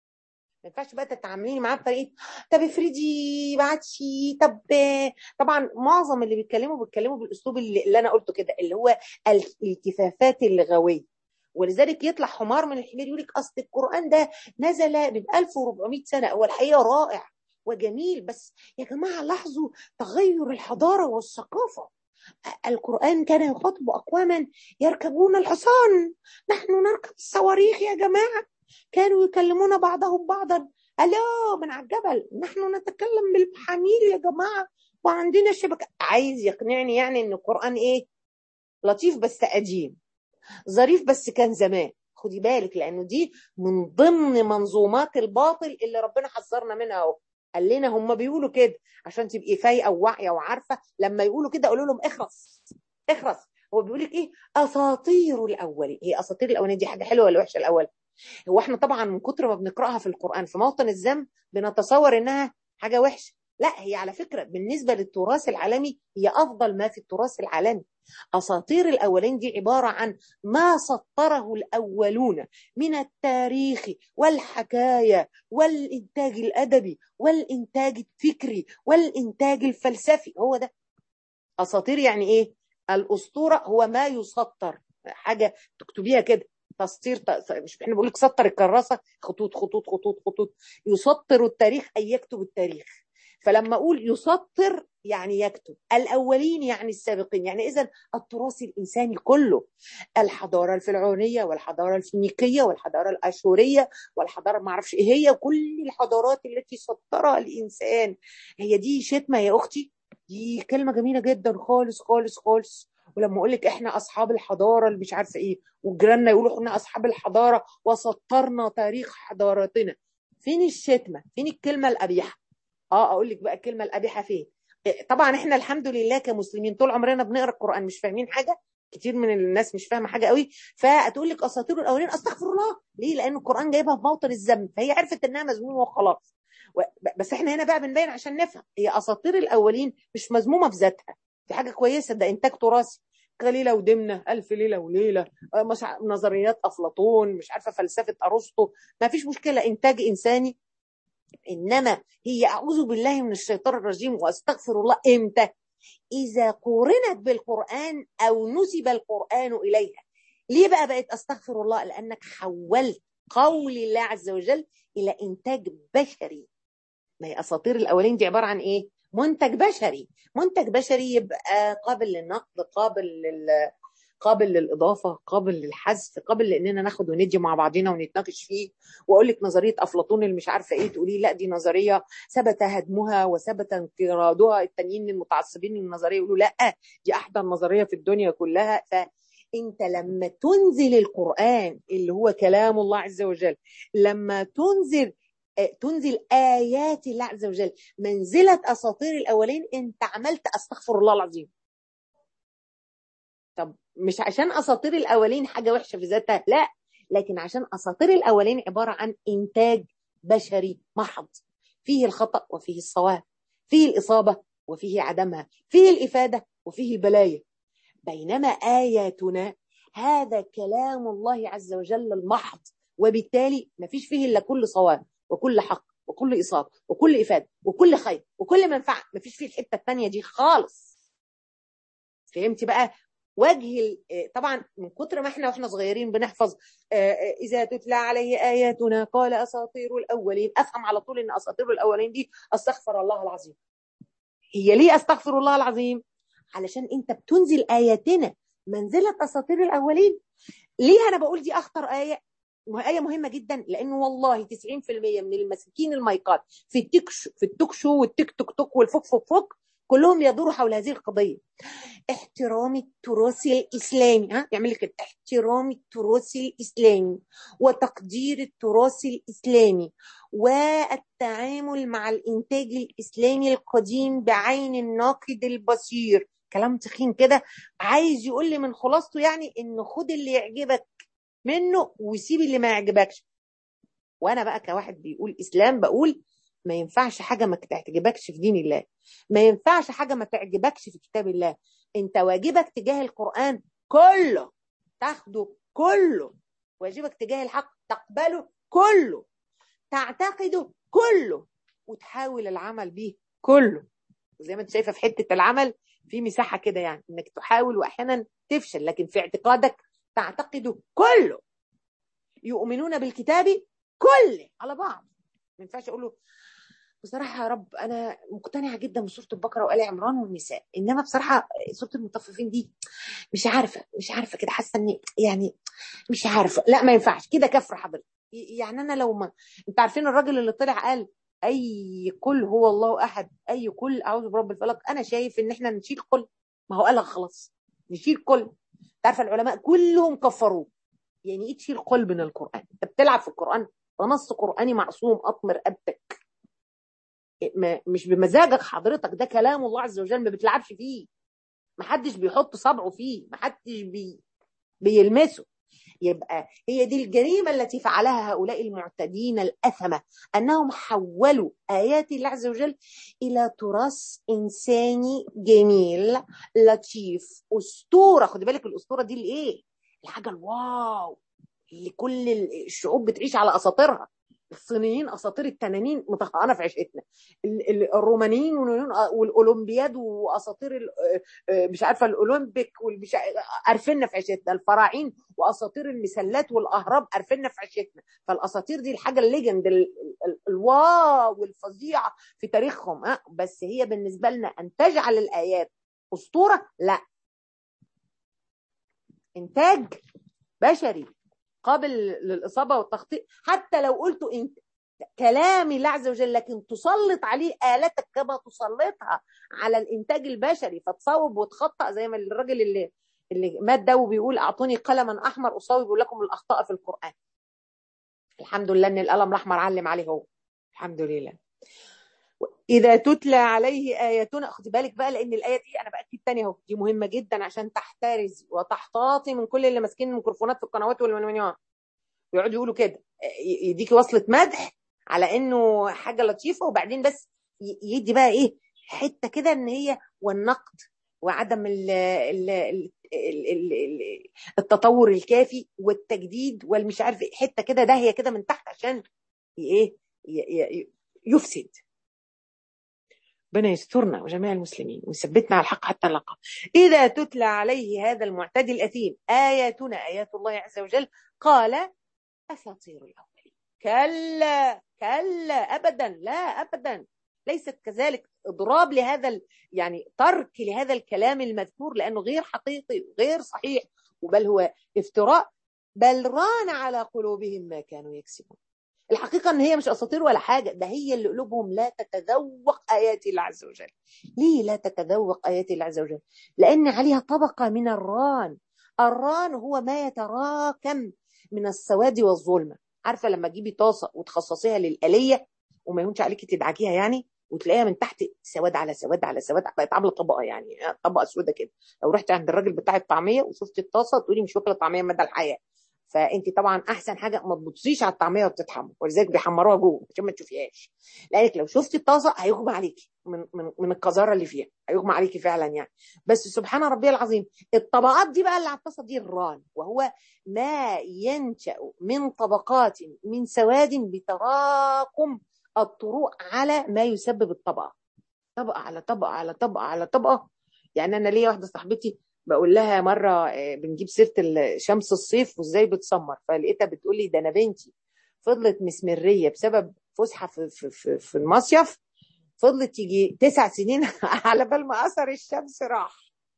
ما ينفعش بقى تتعامليني معاه بطريقه طب افرضي بعتشي طب طبعا معظم اللي بيتكلموا بيتكلموا بالاسلوب اللي, اللي انا قلته كده اللي هو الالتفافات اللغويه ولذلك يطلع حمار من الحمير يقول لك اصل القران ده نزل من 1400 سنه هو الحقيقه رائع وجميل بس يا جماعه لاحظوا تغير الحضاره والثقافه القرآن كان يخاطب أقواما يركبون الحصان نحن نركب الصواريخ يا جماعة كانوا يكلمون بعضهم بعضا ألا من على الجبل نحن نتكلم بالمحاميل يا جماعة وعندنا شبكة عايز يقنعني يعني إن القرآن إيه لطيف بس قديم ظريف بس كان زمان خدي بالك لأنه دي من ضمن منظومات الباطل اللي ربنا حذرنا منها أهو قال لنا هم بيقولوا كده عشان تبقي فايقه وواعيه وعارفه لما يقولوا كده قولوا لهم اخرس اخرس هو بيقول لك ايه اساطير الاولين هي اساطير الاولين دي حاجه حلوه ولا وحشه الاول هو احنا طبعا من كتر ما بنقراها في القران في موطن الذنب بنتصور انها حاجه وحشه لا هي على فكره بالنسبه للتراث العالمي هي افضل ما في التراث العالمي اساطير الاولين دي عباره عن ما سطره الاولون من التاريخ والحكايه والانتاج الادبي والانتاج الفكري والانتاج الفلسفي هو ده اساطير يعني ايه الاسطوره هو ما يسطر حاجه تكتبيها كده تسطير مش احنا بنقول لك سطر الكراسه خطوط خطوط خطوط خطوط يسطر التاريخ اي يكتب التاريخ فلما اقول يسطر يعني يكتب الاولين يعني السابقين يعني اذا التراث الانساني كله الحضاره الفرعونيه والحضاره الفينيقيه والحضاره الاشوريه والحضاره ما اعرفش ايه هي كل الحضارات التي سطرها الانسان هي دي شتمه يا اختي دي كلمه جميله جدا خالص خالص خالص ولما اقول لك احنا اصحاب الحضاره اللي مش عارفه ايه وجيراننا يقولوا احنا اصحاب الحضاره وسطرنا تاريخ حضارتنا فين الشتمه فين الكلمه القبيحه اه اقول لك بقى الكلمه القبيحه فين طبعا احنا الحمد لله كمسلمين طول عمرنا بنقرا القران مش فاهمين حاجه كتير من الناس مش فاهمه حاجه قوي فتقول لك اساطير الاولين استغفر الله ليه لان القران جايبها في موطن الذنب فهي عرفت انها مذمومه وخلاص بس احنا هنا بقى بنبين عشان نفهم هي اساطير الاولين مش مذمومه في ذاتها دي حاجه كويسه ده انتاج تراثي قليله ودمنه الف ليله وليله مش نظريات افلاطون مش عارفه فلسفه ارسطو ما فيش مشكله انتاج انساني انما هي اعوذ بالله من الشيطان الرجيم واستغفر الله امتى اذا قورنت بالقران او نسب القران اليها ليه بقى بقت استغفر الله لانك حولت قول الله عز وجل الى انتاج بشري ما هي اساطير الاولين دي عباره عن ايه منتج بشري منتج بشري يبقى قابل للنقد قابل لل قابل للاضافه قابل للحذف قابل لاننا ناخد وندي مع بعضنا ونتناقش فيه واقول لك نظريه افلاطون اللي مش عارفه ايه تقولي لا دي نظريه ثبت هدمها وثبت انقراضها التانيين المتعصبين للنظريه يقولوا لا دي احدى النظريه في الدنيا كلها فانت لما تنزل القران اللي هو كلام الله عز وجل لما تنزل تنزل آيات الله عز وجل منزلة أساطير الأولين أنت عملت أستغفر الله العظيم طب مش عشان أساطير الأولين حاجة وحشة في ذاتها لا لكن عشان أساطير الأولين عبارة عن إنتاج بشري محض فيه الخطأ وفيه الصواب فيه الإصابة وفيه عدمها فيه الإفادة وفيه البلايا بينما آياتنا هذا كلام الله عز وجل المحض وبالتالي ما فيش فيه إلا كل صواب وكل حق وكل إصابة وكل إفادة وكل خير وكل منفعة ما فيش فيه الحتة الثانية دي خالص فهمتي بقى وجه طبعا من كتر ما احنا واحنا صغيرين بنحفظ اذا تتلى عليه اياتنا قال اساطير الاولين افهم على طول ان اساطير الاولين دي استغفر الله العظيم هي ليه استغفر الله العظيم علشان انت بتنزل اياتنا منزله اساطير الاولين ليه انا بقول دي اخطر ايه آية مهمة جدا لأنه والله 90% من المساكين المايكات في التيك في التوك شو والتيك توك توك والفوك فوك فوك كلهم يدوروا حول هذه القضية احترام التراث الإسلامي ها يعمل لك احترام التراث الإسلامي وتقدير التراث الإسلامي والتعامل مع الإنتاج الإسلامي القديم بعين الناقد البصير كلام تخين كده عايز يقول لي من خلاصته يعني إن خد اللي يعجبك منه وسيب اللي ما يعجبكش وانا بقى كواحد بيقول اسلام بقول ما ينفعش حاجه ما تعجبكش في دين الله ما ينفعش حاجه ما تعجبكش في كتاب الله انت واجبك تجاه القران كله تاخده كله واجبك تجاه الحق تقبله كله تعتقده كله وتحاول العمل به كله زي ما انت شايفه في حته العمل في مساحه كده يعني انك تحاول واحيانا تفشل لكن في اعتقادك تعتقد كله يؤمنون بالكتاب كله على بعض ما ينفعش اقول له بصراحه يا رب انا مقتنعه جدا بسوره البقره وال عمران والنساء انما بصراحه سوره المطففين دي مش عارفه مش عارفه كده حاسه اني يعني مش عارفه لا ما ينفعش كده كفر حضرتك يعني انا لو ما انت عارفين الراجل اللي طلع قال اي كل هو الله احد اي كل اعوذ برب الفلق انا شايف ان احنا نشيل كل ما هو قالها خلاص نشيل كل عارفه العلماء كلهم كفروه يعني ايه تشيل قل من القران انت بتلعب في القران ده نص قراني معصوم اطمر رقبتك مش بمزاجك حضرتك ده كلام الله عز وجل ما بتلعبش فيه ما حدش بيحط صبعه فيه ما حدش بي بيلمسه يبقى هي دي الجريمة التي فعلها هؤلاء المعتدين الأثمة أنهم حولوا آيات الله عز وجل إلى تراث إنساني جميل لطيف أسطورة خدي بالك الأسطورة دي الإيه؟ الحاجة الواو اللي كل الشعوب بتعيش على أساطيرها الصينيين اساطير التنانين مطهقانه في عشقتنا الرومانيين والاولمبياد واساطير مش عارفه الاولمبيك والمش عارفيننا في عشقتنا الفراعين واساطير المسلات والاهرام عارفيننا في عشقتنا فالاساطير دي الحاجه الليجند الواو والفظيعه في تاريخهم ها بس هي بالنسبه لنا ان تجعل الايات اسطوره لا انتاج بشري قابل للاصابه والتخطيط حتى لو قلت انت كلام الله عز وجل لكن تسلط عليه آلتك كما تسلطها على الإنتاج البشري فتصوب وتخطأ زي ما الراجل اللي اللي مات ده وبيقول أعطوني قلما أحمر أصوب لكم الأخطاء في القرآن الحمد لله إن القلم الأحمر علم عليه هو الحمد لله إذا تتلى عليه آياتنا خدي بالك بقى لأن الآية دي أنا بأكد تاني أهو دي مهمة جدا عشان تحترز وتحتاطي من كل اللي ماسكين الميكروفونات في القنوات والمنويات ويقعدوا يقولوا كده يديكي وصلة مدح على إنه حاجة لطيفة وبعدين بس يدي بقى إيه حتة كده إن هي والنقد وعدم ال ال ال ال التطور الكافي والتجديد والمش عارف حته كده داهيه كده من تحت عشان ايه يفسد ربنا يسترنا وجميع المسلمين ويثبتنا على الحق حتى نلقى إذا تتلى عليه هذا المعتدي الأثيم آياتنا آيات الله عز وجل قال أساطير الأولين كلا كلا أبدا لا أبدا ليست كذلك إضراب لهذا ال... يعني ترك لهذا الكلام المذكور لأنه غير حقيقي غير صحيح وبل هو افتراء بل ران على قلوبهم ما كانوا يكسبون الحقيقة ان هي مش اساطير ولا حاجة ده هي اللي قلوبهم لا تتذوق ايات الله عز وجل ليه لا تتذوق ايات الله عز وجل لان عليها طبقة من الران الران هو ما يتراكم من السواد والظلمة عارفة لما تجيبي طاسة وتخصصيها للآلية وما يهونش عليكي تدعكيها يعني وتلاقيها من تحت سواد على سواد على سواد بقت عامله طبقه يعني طبقه سودة كده لو رحت عند الراجل بتاع الطعميه وشفت الطاسه تقولي مش واكله طعميه مدى الحياه فانت طبعا احسن حاجه ما تبصيش على الطعميه وبتتحمر ولذلك بيحمروها جوه عشان ما تشوفيهاش لانك لو شفتي الطاسه هيغمى عليكي من من من القذاره اللي فيها هيغمى عليكي فعلا يعني بس سبحان ربي العظيم الطبقات دي بقى اللي على الطاسه دي الران وهو ما ينشا من طبقات من سواد بتراكم الطروق على ما يسبب الطبقه طبقه على طبقه على طبقه على طبقه يعني انا ليا واحده صاحبتي بقول لها مره بنجيب سيره شمس الصيف وازاي بتسمر فلقيتها بتقول لي ده انا بنتي فضلت مسمريه بسبب فسحه في, في, في, في المصيف فضلت يجي تسع سنين على بال ما اثر الشمس راح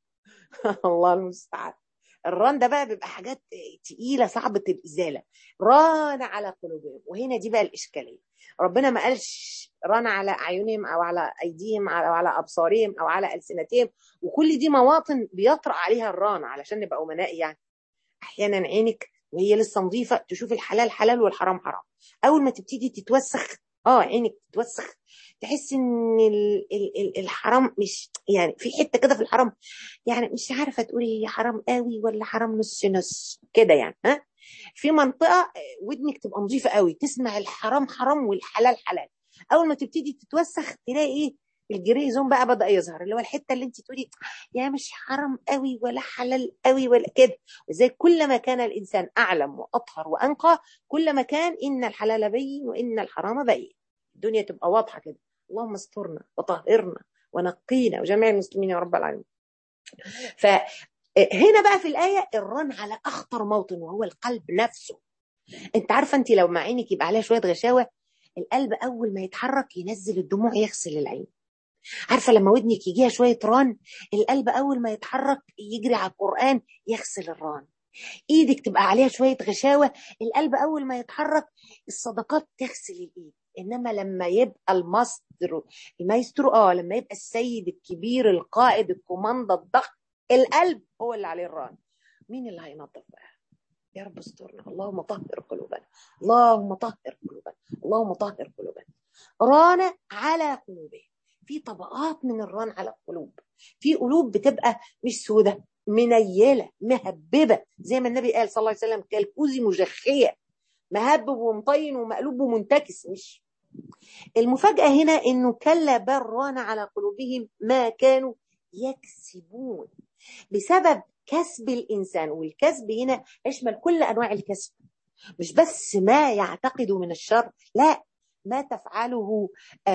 الله المستعان الران ده بقى بيبقى حاجات تقيله صعبه الازاله ران على قلوبهم وهنا دي بقى الاشكاليه ربنا ما قالش ران على اعينهم او على ايديهم او على ابصارهم او على السنتهم وكل دي مواطن بيطرأ عليها الران علشان نبقى امناء يعني احيانا عينك وهي لسه نظيفه تشوف الحلال حلال والحرام حرام اول ما تبتدي تتوسخ اه عينك تتوسخ تحس ان ال ال ال الحرام مش يعني في حته كده في الحرام يعني مش عارفه تقولي هي حرام قوي ولا حرام نص نص كده يعني ها في منطقه ودنك تبقى نظيفه قوي تسمع الحرام حرام والحلال حلال اول ما تبتدي تتوسخ تلاقي ايه الجري زون بقى بدا يظهر اللي هو الحته اللي انت تقولي يا مش حرام قوي ولا حلال قوي ولا كده وزي كلما كان الانسان اعلم واطهر وانقى كلما كان ان الحلال بين وان الحرام بين الدنيا تبقى واضحه كده اللهم استرنا وطهرنا ونقينا وجميع المسلمين يا رب العالمين فهنا بقى في الآية الرن على أخطر موطن وهو القلب نفسه انت عارفة انت لو مع عينك يبقى عليها شوية غشاوة القلب أول ما يتحرك ينزل الدموع يغسل العين عارفة لما ودنك يجيها شوية ران القلب أول ما يتحرك يجري على القرآن يغسل الران ايدك تبقى عليها شوية غشاوة القلب أول ما يتحرك الصدقات تغسل الإيد انما لما يبقى الماستر المايسترو اه لما يبقى السيد الكبير القائد الكوماندا الضخم القلب هو اللي عليه الران مين اللي هينظف بقى يا رب استرنا اللهم طهر قلوبنا اللهم طهر قلوبنا اللهم طهر قلوبنا ران على قلوبهم في طبقات من الران على القلوب في قلوب بتبقى مش سودة منيلة مهببة زي ما النبي قال صلى الله عليه وسلم كالكوز مجخية مهبب ومطين ومقلوب ومنتكس مش المفاجأة هنا انه كلا بل ران على قلوبهم ما كانوا يكسبون بسبب كسب الانسان والكسب هنا يشمل كل انواع الكسب مش بس ما يعتقد من الشر لا ما تفعله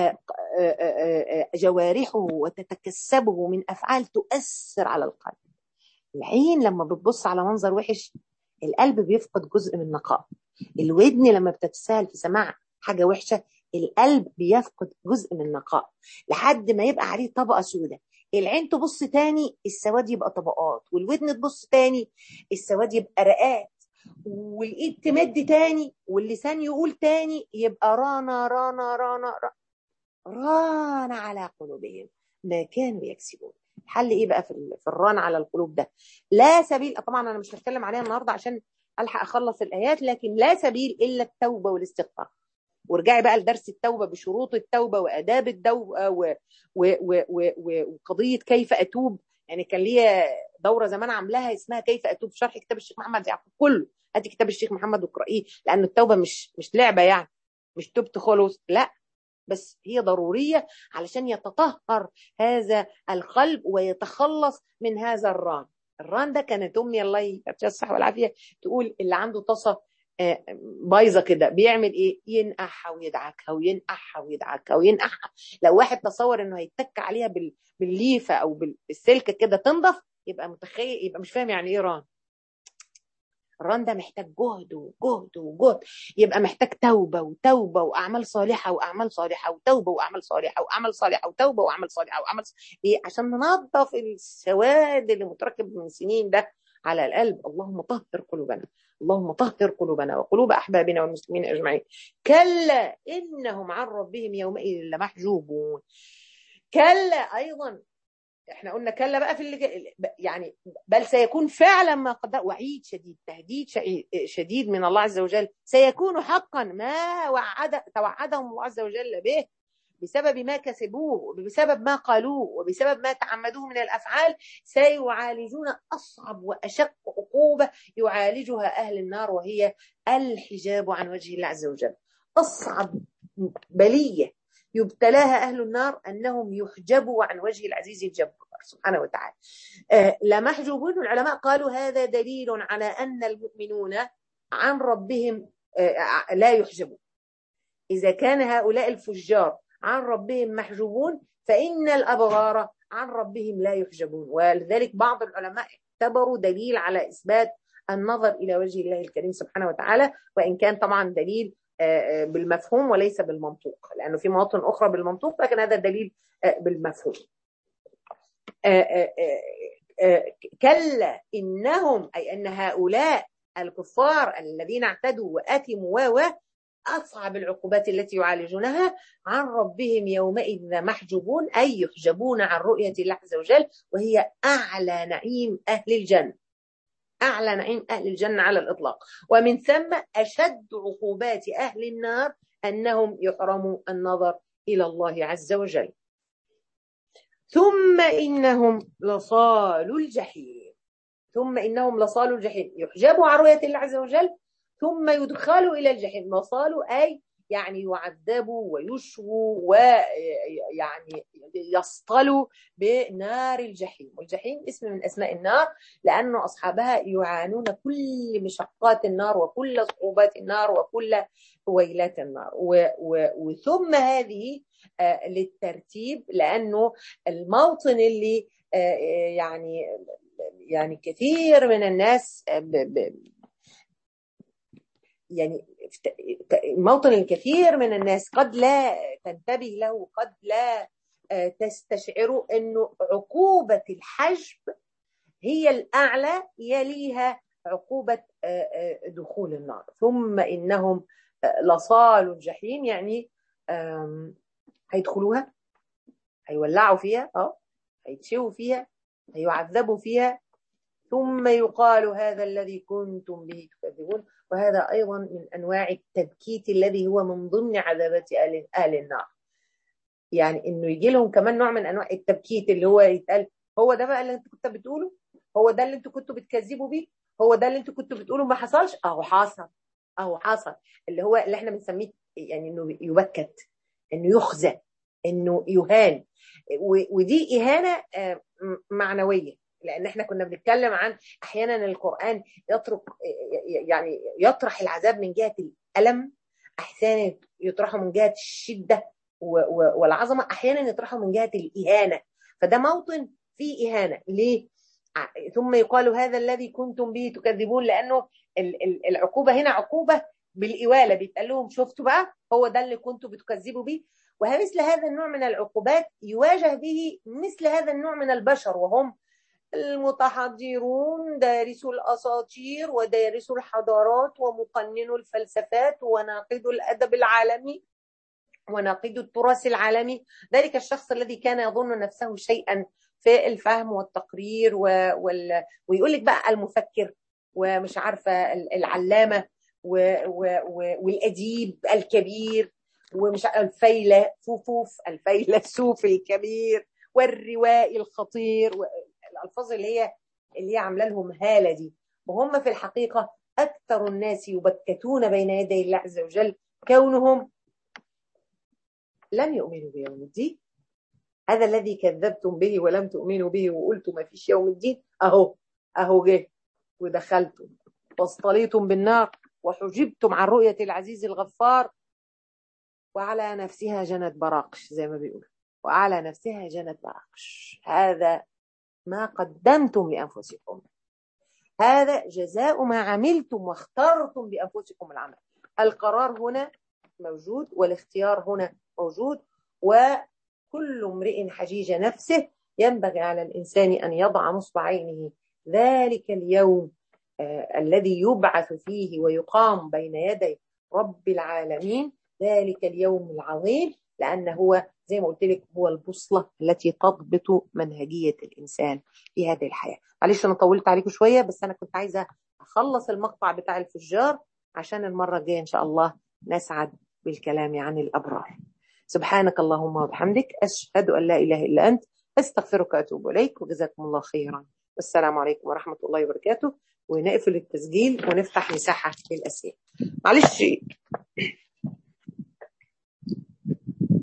جوارحه وتتكسبه من افعال تؤثر على القلب العين لما بتبص على منظر وحش القلب بيفقد جزء من نقائه الودن لما بتتساهل في سماع حاجه وحشه القلب بيفقد جزء من نقائه لحد ما يبقى عليه طبقه سوداء العين تبص تاني السواد يبقى طبقات والودن تبص تاني السواد يبقى رقات والايد تمد تاني واللسان يقول تاني يبقى رانا رانا رانا رانا, رانا على قلوبهم ما كانوا يكسبون الحل ايه بقى في في الران على القلوب ده لا سبيل طبعا انا مش هتكلم عليها النهارده عشان الحق اخلص الايات لكن لا سبيل الا التوبه والاستغفار وارجعي بقى لدرس التوبه بشروط التوبه واداب التوبه و... و... و... و... وقضيه كيف اتوب يعني كان ليا دوره زمان عاملاها اسمها كيف اتوب شرح كتاب الشيخ محمد يعقوب كله هاتي كتاب الشيخ محمد واقرأيه لان التوبه مش مش لعبه يعني مش تبت خلص لا بس هي ضروريه علشان يتطهر هذا القلب ويتخلص من هذا الران الران ده كانت امي الله يديها الصحه والعافيه تقول اللي عنده طاسه بايظه كده بيعمل ايه ينقعها ويدعكها وينقعها ويدعكها وينقعها لو واحد تصور انه هيتك عليها بالليفه او بالسلك كده تنضف يبقى متخيل يبقى مش فاهم يعني ايه ران الران ده محتاج جهد وجهد وجهد يبقى محتاج توبه وتوبه واعمال صالحه واعمال صالحه وتوبه واعمال صالحه واعمال صالحه وتوبه واعمال صالحه واعمال ايه عشان ننظف السواد اللي متركب من سنين ده على القلب اللهم طهر قلوبنا اللهم طهر قلوبنا وقلوب احبابنا والمسلمين اجمعين كلا انهم عن ربهم يومئذ لمحجوبون كلا ايضا احنا قلنا كلا بقى في اللي يعني بل سيكون فعلا ما قد وعيد شديد تهديد شديد من الله عز وجل سيكون حقا ما وعد توعدهم الله عز وجل به بسبب ما كسبوه بسبب ما قالوه وبسبب ما تعمدوه من الافعال سيعالجون اصعب واشق عقوبه يعالجها اهل النار وهي الحجاب عن وجه الله عز وجل اصعب بليه يبتلاها أهل النار أنهم يحجبوا عن وجه العزيز الجبار سبحانه وتعالى آه لمحجوبون العلماء قالوا هذا دليل على أن المؤمنون عن ربهم آه لا يحجبون إذا كان هؤلاء الفجار عن ربهم محجوبون فإن الأبرار عن ربهم لا يحجبون ولذلك بعض العلماء اعتبروا دليل على إثبات النظر إلى وجه الله الكريم سبحانه وتعالى وإن كان طبعا دليل بالمفهوم وليس بالمنطوق لأنه في مواطن أخرى بالمنطوق لكن هذا دليل بالمفهوم كلا إنهم أي أن هؤلاء الكفار الذين اعتدوا وأثموا و أصعب العقوبات التي يعالجونها عن ربهم يومئذ محجوبون أي يحجبون عن رؤية الله عز وجل وهي أعلى نعيم أهل الجنة أعلى نعيم أهل الجنة على الإطلاق ومن ثم أشد عقوبات أهل النار أنهم يحرموا النظر إلى الله عز وجل ثم إنهم لصال الجحيم ثم إنهم لصال الجحيم يحجبوا عن رؤية الله عز وجل ثم يدخلوا إلى الجحيم لصالوا أي يعني يعذبوا ويشووا ويعني يصطلوا بنار الجحيم والجحيم اسم من اسماء النار لأن أصحابها يعانون كل مشقات النار وكل صعوبات النار وكل ويلات النار وثم هذه للترتيب لأنه الموطن اللي يعني يعني كثير من الناس يعني موطن الكثير من الناس قد لا تنتبه له قد لا تستشعروا انه عقوبة الحجب هي الأعلى يليها عقوبة دخول النار ثم إنهم لصال الجحيم يعني هيدخلوها هيولعوا فيها اه هيتشووا فيها هيعذبوا فيها ثم يقال هذا الذي كنتم به تكذبون وهذا أيضا من أنواع التبكيت الذي هو من ضمن عذابات أهل, أهل النار يعني إنه يجي لهم كمان نوع من أنواع التبكيت اللي هو يتقال هو ده بقى اللي أنت كنت بتقوله هو ده اللي أنتوا كنتوا بتكذبوا بيه هو ده اللي أنتوا كنتوا بتقولوا ما حصلش أهو حصل أهو حصل اللي هو اللي احنا بنسميه يعني إنه يبكت إنه يخزى إنه يهان ودي إهانة معنوية لان احنا كنا بنتكلم عن احيانا القران يترك يعني يطرح العذاب من جهه الالم احيانا يطرحه من جهه الشده والعظمه احيانا يطرحه من جهه الاهانه فده موطن فيه اهانه ليه ثم يقال هذا الذي كنتم به تكذبون لانه العقوبه هنا عقوبه بالاواله بيتقال لهم شفتوا بقى هو ده اللي كنتوا بتكذبوا به ومثل هذا النوع من العقوبات يواجه به مثل هذا النوع من البشر وهم المتحضرون دارسوا الأساطير ودارسوا الحضارات ومقننوا الفلسفات وناقدوا الأدب العالمي وناقدوا التراث العالمي ذلك الشخص الذي كان يظن نفسه شيئا في الفهم والتقرير و... وال... ويقول لك بقى المفكر ومش عارفة العلامة و... و... و... والأديب الكبير ومش الفيلسوف الفيلسوف الكبير والروائي الخطير الالفاظ اللي هي اللي هي عامله لهم هاله دي وهم في الحقيقه اكثر الناس يبكتون بين يدي الله عز وجل كونهم لم يؤمنوا بيوم الدين هذا الذي كذبتم به ولم تؤمنوا به وقلتم ما فيش يوم الدين اهو اهو جه ودخلتم واصطليتم بالنار وحجبتم عن رؤية العزيز الغفار وعلى نفسها جنت براقش زي ما بيقول وعلى نفسها جنت براقش هذا ما قدمتم لأنفسكم هذا جزاء ما عملتم واخترتم بأنفسكم العمل القرار هنا موجود والاختيار هنا موجود وكل امرئ حجيج نفسه ينبغي على الإنسان أن يضع نصب عينه ذلك اليوم آه الذي يبعث فيه ويقام بين يدي رب العالمين ذلك اليوم العظيم لأنه هو زي ما قلت لك هو البوصلة التي تضبط منهجية الإنسان في هذه الحياة معلش أنا طولت عليكم شوية بس أنا كنت عايزة أخلص المقطع بتاع الفجار عشان المرة الجاية إن شاء الله نسعد بالكلام عن الأبرار سبحانك اللهم وبحمدك أشهد أن لا إله إلا أنت أستغفرك وأتوب إليك وجزاكم الله خيرا والسلام عليكم ورحمة الله وبركاته ونقفل التسجيل ونفتح مساحة للأسئلة معلش